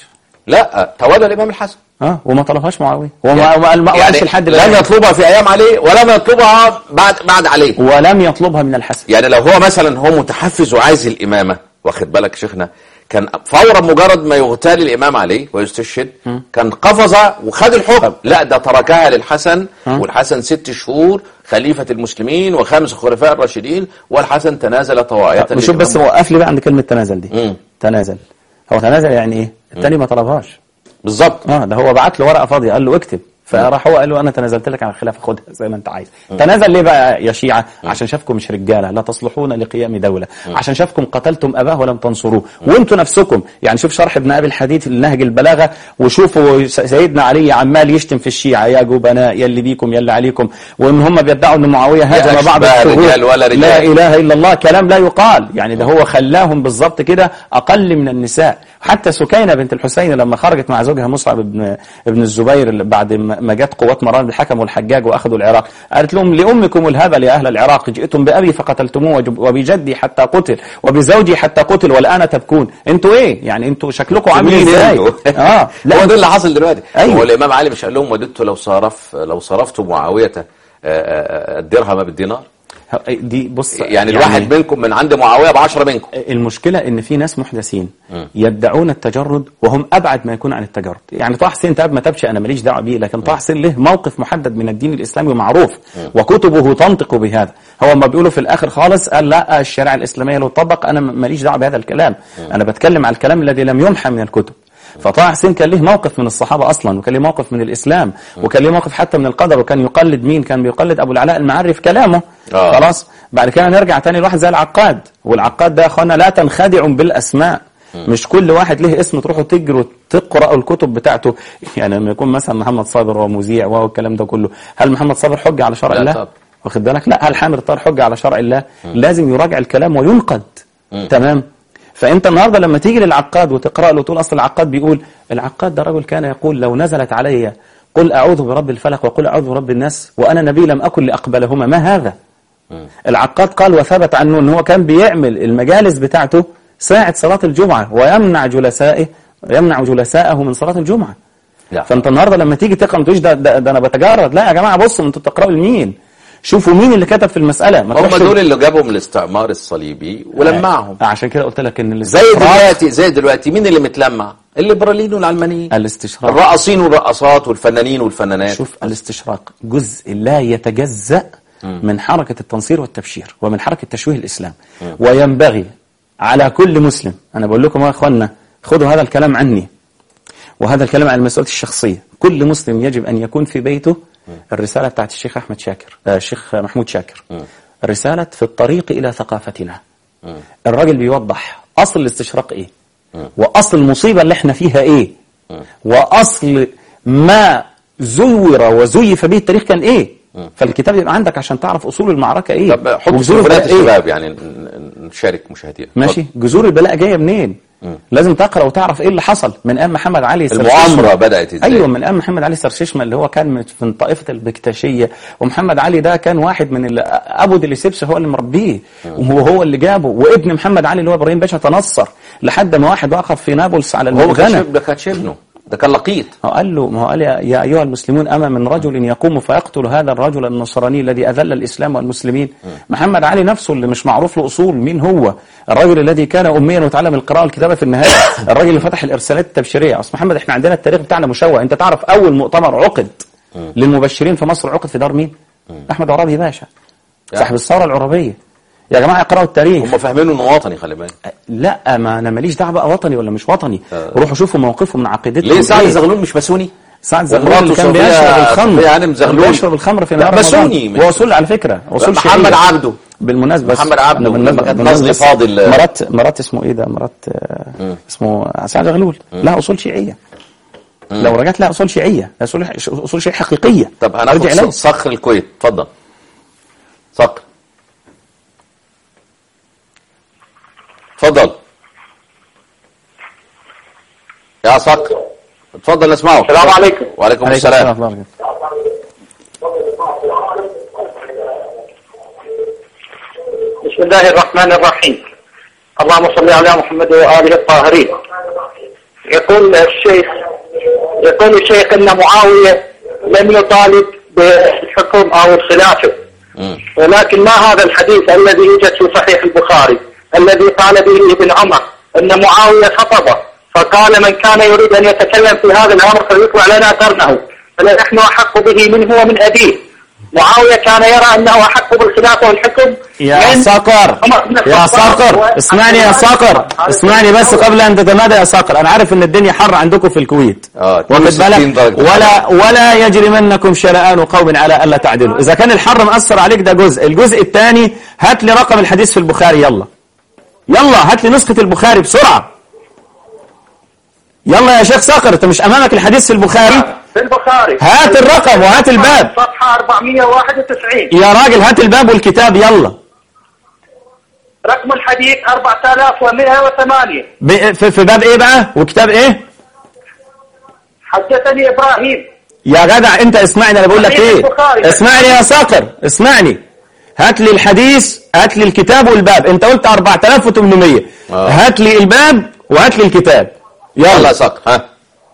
لا تولى الامام الحسن اه وما طلبهاش معاوية وما يعني- ما ما يعني قالش لحد لم الآن. يطلبها في ايام علي ولم يطلبها بعد بعد علي ولم يطلبها من الحسن يعني لو هو مثلا هو متحفز وعايز الامامه واخد بالك شيخنا كان فورا مجرد ما يغتال الامام علي ويستشهد كان قفز وخد الحكم لا ده تركها للحسن والحسن ست شهور خليفه المسلمين وخمس خلفاء الراشدين والحسن تنازل طواعيه نشوف بس وقف لي بقى عند كلمة تنازل دي مم. تنازل هو تنازل يعني ايه التاني ما طلبهاش بالظبط اه ده هو بعت له ورقة فاضية قال له اكتب فراح هو قال له انا تنازلت لك عن الخلافه خدها زي ما انت عايز تنازل ليه بقى يا شيعه عشان شافكم مش رجاله لا تصلحون لقيام دوله عشان شافكم قتلتم اباه ولم تنصروه وانتوا نفسكم يعني شوف شرح ابن ابي الحديث لنهج البلاغه وشوفوا س- سيدنا علي عمال يشتم في الشيعه يا جبناء يا اللي بيكم يا اللي عليكم وان هم بيدعوا ان معاويه هاجم بعض أشباه الشهور رجال ولا رجال. لا اله الا الله كلام لا يقال يعني ده هو خلاهم بالظبط كده اقل من النساء حتى سكينه بنت الحسين لما خرجت مع زوجها مصعب بن ابن الزبير اللي بعد ما ما جت قوات مروان الحكم والحجاج واخذوا العراق قالت لهم لامكم الهبل يا اهل العراق جئتم بابي فقتلتموه وجب- وبجدي حتى قتل وبزوجي حتى قتل والان تبكون انتوا ايه يعني انتوا شكلكم عامل مين ازاي انتوا؟ اه لا هو ده اللي حصل دلوقتي أيوة. هو الامام علي مش قال لهم وددت لو صرف لو صرفت معاويه آه، آه، آه، الدرهم بالدينار دي بص يعني الواحد منكم من عند معاويه ب 10 منكم المشكلة ان في ناس محدثين يدعون التجرد وهم ابعد ما يكون عن التجرد يعني طه حسين تاب ما تابش انا ماليش دعوه بيه لكن طه حسين له موقف محدد من الدين الاسلامي معروف وكتبه تنطق بهذا هو ما بيقولوا في الاخر خالص قال لا الشريعه الاسلاميه لو طبق انا ماليش دعوه بهذا الكلام انا بتكلم على الكلام الذي لم يمحى من الكتب فطه حسين كان ليه موقف من الصحابة أصلا وكان ليه موقف من الإسلام وكان ليه موقف حتى من القدر وكان يقلد مين كان بيقلد أبو العلاء المعري في كلامه آه. خلاص بعد كده نرجع تاني لواحد زي العقاد والعقاد ده يا أخوانا لا تنخدعوا بالأسماء مش كل واحد له اسم تروحوا تجروا تقرأوا الكتب بتاعته يعني لما يكون مثلا محمد صابر ومذيع وهو الكلام ده كله هل محمد صابر حجة على شرع لا الله طبعا. واخد بالك لا هل حامد الطار حجة على شرع الله لازم يراجع الكلام وينقد تمام فانت النهارده لما تيجي للعقاد وتقرا له تقول اصل العقاد بيقول العقاد ده رجل كان يقول لو نزلت علي قل اعوذ برب الفلق وقل اعوذ برب الناس وانا نبي لم اكن لاقبلهما ما هذا العقاد قال وثبت عنه ان هو كان بيعمل المجالس بتاعته ساعة صلاة الجمعة ويمنع جلسائه يمنع جلسائه من صلاة الجمعة لا. فانت النهارده لما تيجي تقرا ما تقولش ده, ده, ده انا بتجرد لا يا جماعه بصوا انتوا بتقراوا لمين شوفوا مين اللي كتب في المساله ما هم تروحش- دول اللي جابوا من الاستعمار الصليبي ولمعهم آه، عشان كده قلت لك ان زي الاستشراق دلوقتي زي دلوقتي مين اللي متلمع الليبراليين والعلمانيين الاستشراق الرقاصين والرقصات والفنانين والفنانات شوف الاستشراق جزء لا يتجزأ من حركة التنصير والتبشير ومن حركة تشويه الإسلام وينبغي على كل مسلم أنا بقول لكم يا أخوانا خذوا هذا الكلام عني وهذا الكلام عن المسؤولية الشخصية كل مسلم يجب أن يكون في بيته الرسالة بتاعت الشيخ أحمد شاكر آه، الشيخ محمود شاكر رسالة في الطريق إلى ثقافتنا الراجل بيوضح أصل الاستشراق إيه وأصل المصيبة اللي احنا فيها إيه وأصل ما زور وزيف به التاريخ كان إيه فالكتاب يبقى عندك عشان تعرف أصول المعركة إيه طب حط وجذور تليفونات البلاء إيه الشباب يعني ن- ن- نشارك مشاهدينا ماشي جذور البلاء جايه منين لازم تقرا وتعرف ايه اللي حصل من ايام محمد علي المؤامرة سرشيشمة. بدأت إزاي؟ ايوه من ايام محمد علي سرشيشمة اللي هو كان من- من طائفه البكتاشيه ومحمد علي ده كان واحد من اللي ابو ديليسيبس هو اللي مربيه وهو اللي جابه وابن محمد علي اللي هو ابراهيم باشا تنصر لحد ما واحد وقف في نابلس على هو ما كانش المغنى ده كانش ابنه ده كان لقيط هو قال له ما هو قال يا يا ايها المسلمون اما من رجل يقوم فيقتل هذا الرجل النصراني الذي اذل الاسلام والمسلمين محمد علي نفسه اللي مش معروف له اصول مين هو الرجل الذي كان اميا وتعلم القراءه والكتابه في النهايه الراجل اللي فتح الارسالات التبشيريه اصل محمد احنا عندنا التاريخ بتاعنا مشوه انت تعرف اول مؤتمر عقد للمبشرين في مصر عقد في دار مين احمد عرابي باشا صاحب الثوره العربيه يا جماعه اقراوا التاريخ هم فاهمينه انه وطني خلي بالك لا ما انا ماليش دعوه بقى وطني ولا مش وطني روحوا شوفوا موقفهم من عقيدتهم ليه سعد إيه. زغلول مش ماسوني سعد زغلول ومراته اللي كان صفية- بيشرب الخمر صفية هانم زغلول. كان بيشرب الخمر في لا، نهار ماسوني. رمضان. هو اصول على فكره اصول محمد شيعية. عبده. بالمناسبه محمد عبده أنا بالمناسبة- لما كانت بالمناسبة نازلة فاضل- مرات مرات اسمه ايه ده مرات آه، اسمه سعد زغلول لها اصول شيعيه لو رجعت لها اصول شيعيه اصول اصول شيعيه حقيقيه طب ارجع هناخد إليه. ص- صخر الكويت اتفضل صقر اتفضل يا صقر اتفضل نسمعه السلام عليكم. وعليكم عليكم السلام ورحمة الله وبركاته. بسم الله الرحمن الرحيم اللهم صل على محمد وآله الطاهرين يقول الشيخ يقول الشيخ أن معاوية لم يطالب بالحكم أو الخلافة مم. ولكن ما هذا الحديث الذي يوجد في صحيح البخاري الذي قال به ابن عمر أن معاوية خطب فقال من كان يريد أن يتكلم في هذا الأمر فليطلع لنا قرنه فنحن أحق به منه ومن أبيه معاوية كان يرى أنه أحق بالخلافة والحكم يا من صقر عمر بن يا الخطاب صقر و- اسمعني يا صقر اسمعني بس قبل ان تتمادى يا صقر انا عارف ان الدنيا حر عندكم في الكويت اه واخد 62 بالك درجة. ولا ولا يجرمنكم شنآن قوم على الا تعدلوا اذا كان الحر مأثر عليك ده جزء الجزء الثاني هات لي رقم الحديث في البخاري يلا يلا هات لي نسخة البخاري بسرعة يلا يا شيخ صقر انت مش امامك الحديث في البخاري في البخاري هات الرقم وهات الباب صفحة 491 يا راجل هات الباب والكتاب يلا رقم الحديث 4108 ب- في في باب ايه بقى وكتاب ايه حدثني إبراهيم يا جدع انت اسمعني انا بقول لك صحيح ايه البخاري. اسمعني يا صقر اسمعني هات لي الحديث هات لي الكتاب والباب انت قلت 4800 آه. هات لي الباب وهات لي الكتاب يلا يلا يا صقر ها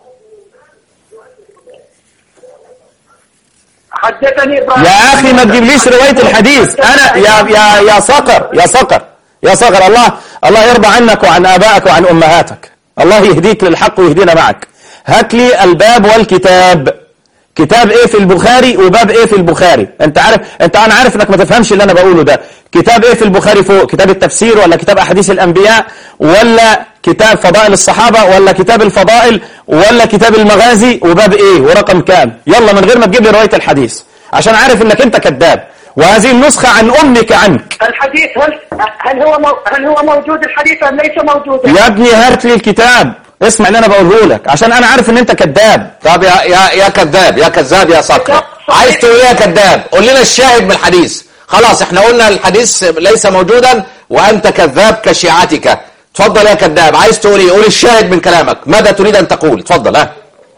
حدثني إبراهيم يا اخي ما تجيبليش روايه الحديث انا يا يا يا صقر يا صقر يا صقر الله الله يرضى عنك وعن ابائك وعن امهاتك الله يهديك للحق ويهدينا معك هات لي الباب والكتاب كتاب ايه في البخاري وباب ايه في البخاري انت عارف انت انا عارف انك ما تفهمش اللي انا بقوله ده كتاب ايه في البخاري فوق كتاب التفسير ولا كتاب احاديث الانبياء ولا كتاب فضائل الصحابة ولا كتاب الفضائل ولا كتاب المغازي وباب ايه ورقم كام يلا من غير ما تجيب لي رواية الحديث عشان عارف انك انت كذاب وهذه النسخة عن امك عنك الحديث هل هل هو مو هل هو موجود الحديث ام ليس موجودا؟ يا ابني هات لي الكتاب اسمع اللي انا بقوله لك عشان انا عارف ان انت كذاب طب يا يا يا كذاب يا كذاب يا صقر عايز تقول ايه يا كذاب قول لنا الشاهد من الحديث خلاص احنا قلنا الحديث ليس موجودا وانت كذاب كشيعتك اتفضل يا كذاب عايز تقول ايه قول الشاهد من كلامك ماذا تريد ان تقول اتفضل ها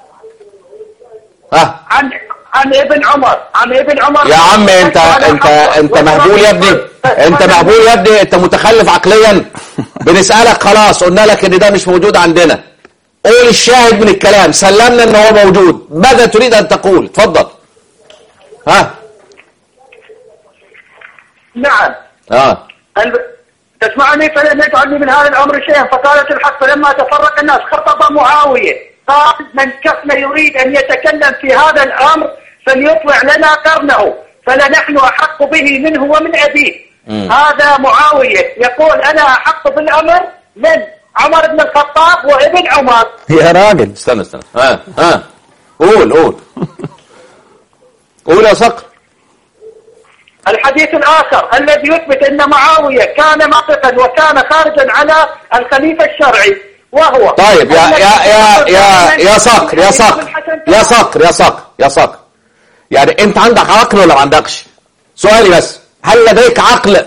ها عن عن ابن عمر عن ابن عمر يا عم انت انت انت مهبول يا ابني انت مهبول يا ابني انت متخلف عقليا بنسألك خلاص قلنا لك ان ده مش موجود عندنا قول الشاهد من الكلام سلمنا ان هو موجود ماذا تريد ان تقول اتفضل ها نعم اه الب- تسمعني فلم يجعلني من هذا الامر شيئا فقالت الحق فلما تفرق الناس خطب معاويه قال من كان يريد ان يتكلم في هذا الامر فليطلع لنا قرنه فلنحن احق به منه ومن ابيه هذا معاويه يقول انا احق بالامر من عمر بن الخطاب وابن عمر يا راجل استنى استنى ها ها قول قول قول يا صقر الحديث الآخر الذي يثبت أن معاوية كان ناطقا وكان خارجا على الخليفة الشرعي وهو طيب يا يا يا يا يا صقر يا صقر يا صقر يا صقر يا صقر يعني انت عندك عقل ولا ما عندكش سؤالي بس هل لديك عقل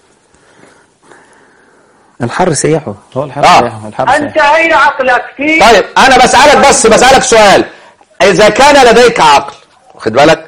الحر سيحه هو الحر آه. سيحه الحر أنت سيحه أين عقلك في طيب انا بسألك بس بسألك سؤال اذا كان لديك عقل واخد بالك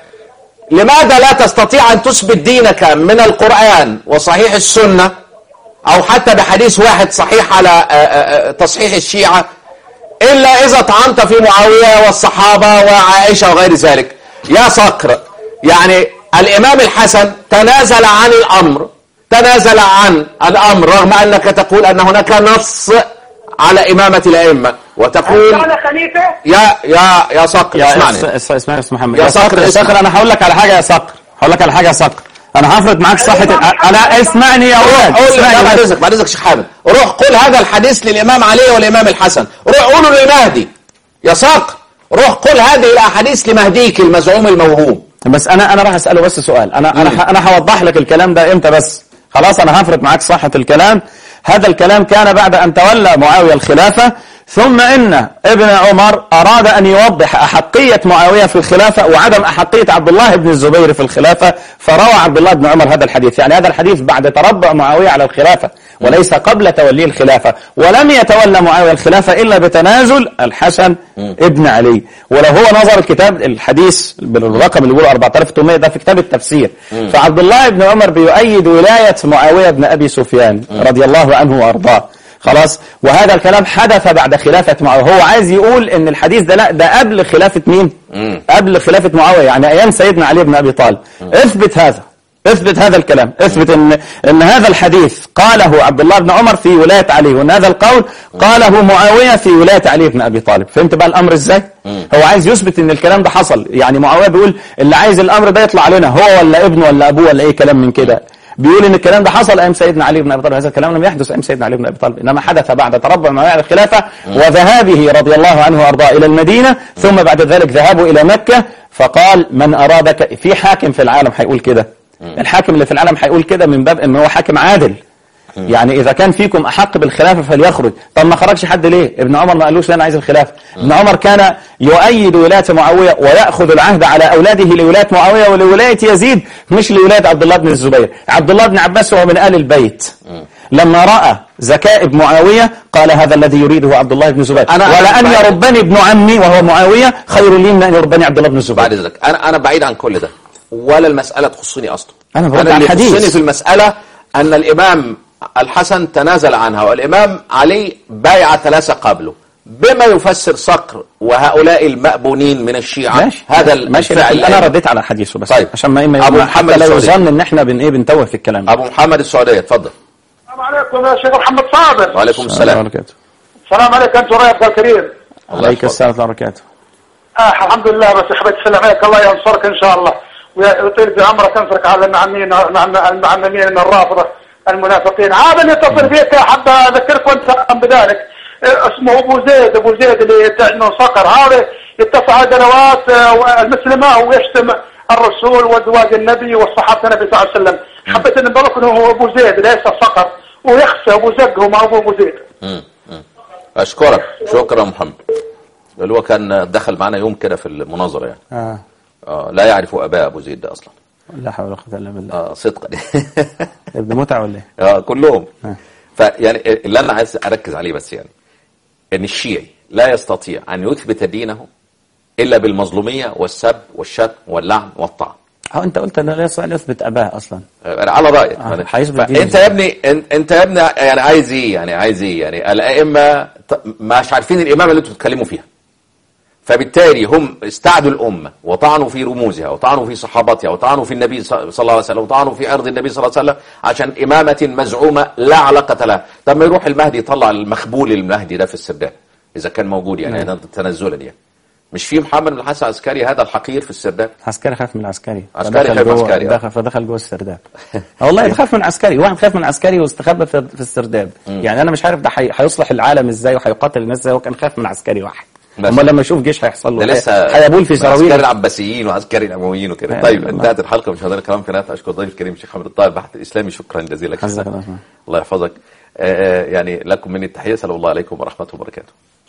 لماذا لا تستطيع ان تثبت دينك من القرآن وصحيح السنة او حتى بحديث واحد صحيح على آه، آه، آه، تصحيح الشيعة الا اذا طعنت في معاوية والصحابة وعائشة وغير ذلك يا صقر يعني الامام الحسن تنازل عن الامر تنازل عن الامر رغم انك تقول ان هناك نص على امامة الائمة وتقول كان خليفة يا يا يا صقر يا اسمعني اس- اس- اسمعني يا استاذ محمد يا يا صقر صقر يا اسمع. صقر انا هقول لك على حاجه يا صقر هقول لك على حاجه يا صقر انا هفرض معاك صحه ال- انا اسمعني يا ولد قول اسمعني لا يا بعد ولد. اذنك بعد اذنك شيخ حامد روح قول هذا الحديث للامام علي والامام الحسن روح قوله للمهدي يا صقر روح قل هذه الاحاديث لمهديك المزعوم الموهوم بس انا انا راح اساله بس سؤال انا انا ه- انا هوضح لك الكلام ده امتى بس خلاص انا هفرض معاك صحه الكلام هذا الكلام كان بعد ان تولى معاويه الخلافه ثم ان ابن عمر اراد ان يوضح احقيه معاويه في الخلافه وعدم احقيه عبد الله بن الزبير في الخلافه فروى عبد الله بن عمر هذا الحديث يعني هذا الحديث بعد تربع معاويه على الخلافه وليس قبل توليه الخلافه ولم يتولى معاويه الخلافه الا بتنازل الحسن ابن علي ولو هو نظر الكتاب الحديث بالرقم اللي بيقوله 4800 ده في كتاب التفسير فعبد الله بن عمر بيؤيد ولايه معاويه بن ابي سفيان رضي الله عنه وارضاه خلاص وهذا الكلام حدث بعد خلافة معاوية هو عايز يقول ان الحديث ده لا ده قبل خلافة مين قبل خلافة معاوية يعني ايام سيدنا علي بن ابي طالب اثبت هذا اثبت هذا الكلام اثبت ان ان هذا الحديث قاله عبد الله بن عمر في ولايه علي وان هذا القول قاله معاويه في ولايه علي بن ابي طالب فهمت بقى الامر ازاي هو عايز يثبت ان الكلام ده حصل يعني معاويه بيقول اللي عايز الامر ده يطلع علينا هو ولا ابنه ولا ابوه ولا اي كلام من كده بيقول ان الكلام ده حصل ايام سيدنا علي بن ابي طالب هذا الكلام لم يحدث ايام سيدنا علي بن ابي طالب انما حدث بعد تربع معاويه على الخلافه وذهابه رضي الله عنه وارضاه الى المدينه ثم بعد ذلك ذهابه الى مكه فقال من ارادك في حاكم في العالم هيقول كده الحاكم اللي في العالم هيقول كده من باب ان هو حاكم عادل يعني اذا كان فيكم احق بالخلافه فليخرج طب ما خرجش حد ليه ابن عمر ما قالوش انا عايز الخلافه ابن عمر كان يؤيد ولايه معاويه وياخذ العهد على اولاده لولايه معاويه ولولايه يزيد مش لولايه عبد الله بن الزبير عبد الله بن عباس هو من ال البيت لما راى ذكاء معاويه قال هذا الذي يريده عبد الله بن الزبير أنا- ولان أنا- يربني ابن عمي وهو معاويه خير لي من ان يربني عبد الله بن الزبير بعد اذنك انا انا بعيد عن كل ده ولا المساله تخصني اصلا أنا برد انا على اللي الحديث. يخصني في المساله ان الامام الحسن تنازل عنها والامام علي بايع ثلاثه قبله بما يفسر صقر وهؤلاء المأبونين من الشيعة ماشي هذا ماشي الفعل لكن انا رديت على حديثه بس طيب. عشان ما ما أبو ما- محمد حتى لا السعودي. يظن ان احنا بن ايه بنتوه في الكلام ابو محمد السعودية اتفضل السلام عليكم يا شيخ محمد صابر وعليكم السلام وبركاته السلام عليكم انت ورأي عبد الكريم عليك السلام ورحمه الله وبركاته آه الحمد لله بس حبيت اسلم عليك الله ينصرك ان شاء الله ويطيل بعمرك انصرك على المعمين المعممين من الرافضه المنافقين هذا اللي يتصل فيك حتى اذكرك وانت بذلك اسمه ابو زيد ابو زيد اللي انه صقر هذا يتصل على قنوات آه، المسلمه ويشتم الرسول وزواج النبي والصحابه النبي صلى الله عليه وسلم حبيت ان انه هو ابو زيد ليس صقر ويخشى ابو زق هو ما هو ابو زيد مم. مم. اشكرك شكرا محمد اللي هو كان دخل معنا يوم كده في المناظره يعني آه. آه لا يعرف اباء ابو زيد ده اصلا لا حول ولا قوة إلا بالله آه صدقا ابن متعة ولا إيه؟ اه كلهم آه. فيعني اللي انا عايز اركز عليه بس يعني ان الشيعي لا يستطيع ان يثبت دينه الا بالمظلوميه والسب والشتم واللعن والطعن أه أنت قلت أنه لا يستطيع أن يثبت أباه أصلا آه، على رايك آه، هيثبت دينه فانت يا ابني انت انت يا ابني يعني عايز ايه يعني عايز ايه يعني الائمه ط- مش عارفين الامامه اللي انتوا بتتكلموا فيها فبالتالي هم استعدوا الأمة وطعنوا في رموزها وطعنوا في صحابتها وطعنوا في النبي صلى الله عليه وسلم وطعنوا في عرض النبي صلى الله عليه وسلم عشان إمامة مزعومة لا علاقة لها طب ما يروح المهدي يطلع المخبول المهدي ده في السرداب إذا كان موجود يعني هذا تنزلا يعني مش في محمد بن الحسن العسكري هذا الحقير في السرداب عسكري خاف من العسكري عسكري فدخل خاف جوه- عسكري، آه. دخل فدخل جوه السرداب آه والله يخاف من عسكري واحد خاف من عسكري واستخبى في في السرداب يعني انا مش عارف ده حي- هيصلح العالم ازاي وهيقاتل الناس ازاي هو كان خاف من عسكري واحد بس. امال لما يشوف جيش هيحصل ده له لسه هيبول في عسكري سراويل العباسيين وعسكري الامويين وكده أيوة طيب والله. انتهت الحلقه مشاهدينا الكرام في نهايه اشكر ضيف الكريم الشيخ محمد الطاهر البحث الاسلامي شكرا جزيلا لك حفظك الله. الله يحفظك آه، آه، يعني لكم مني التحيه سلام الله عليكم ورحمه وبركاته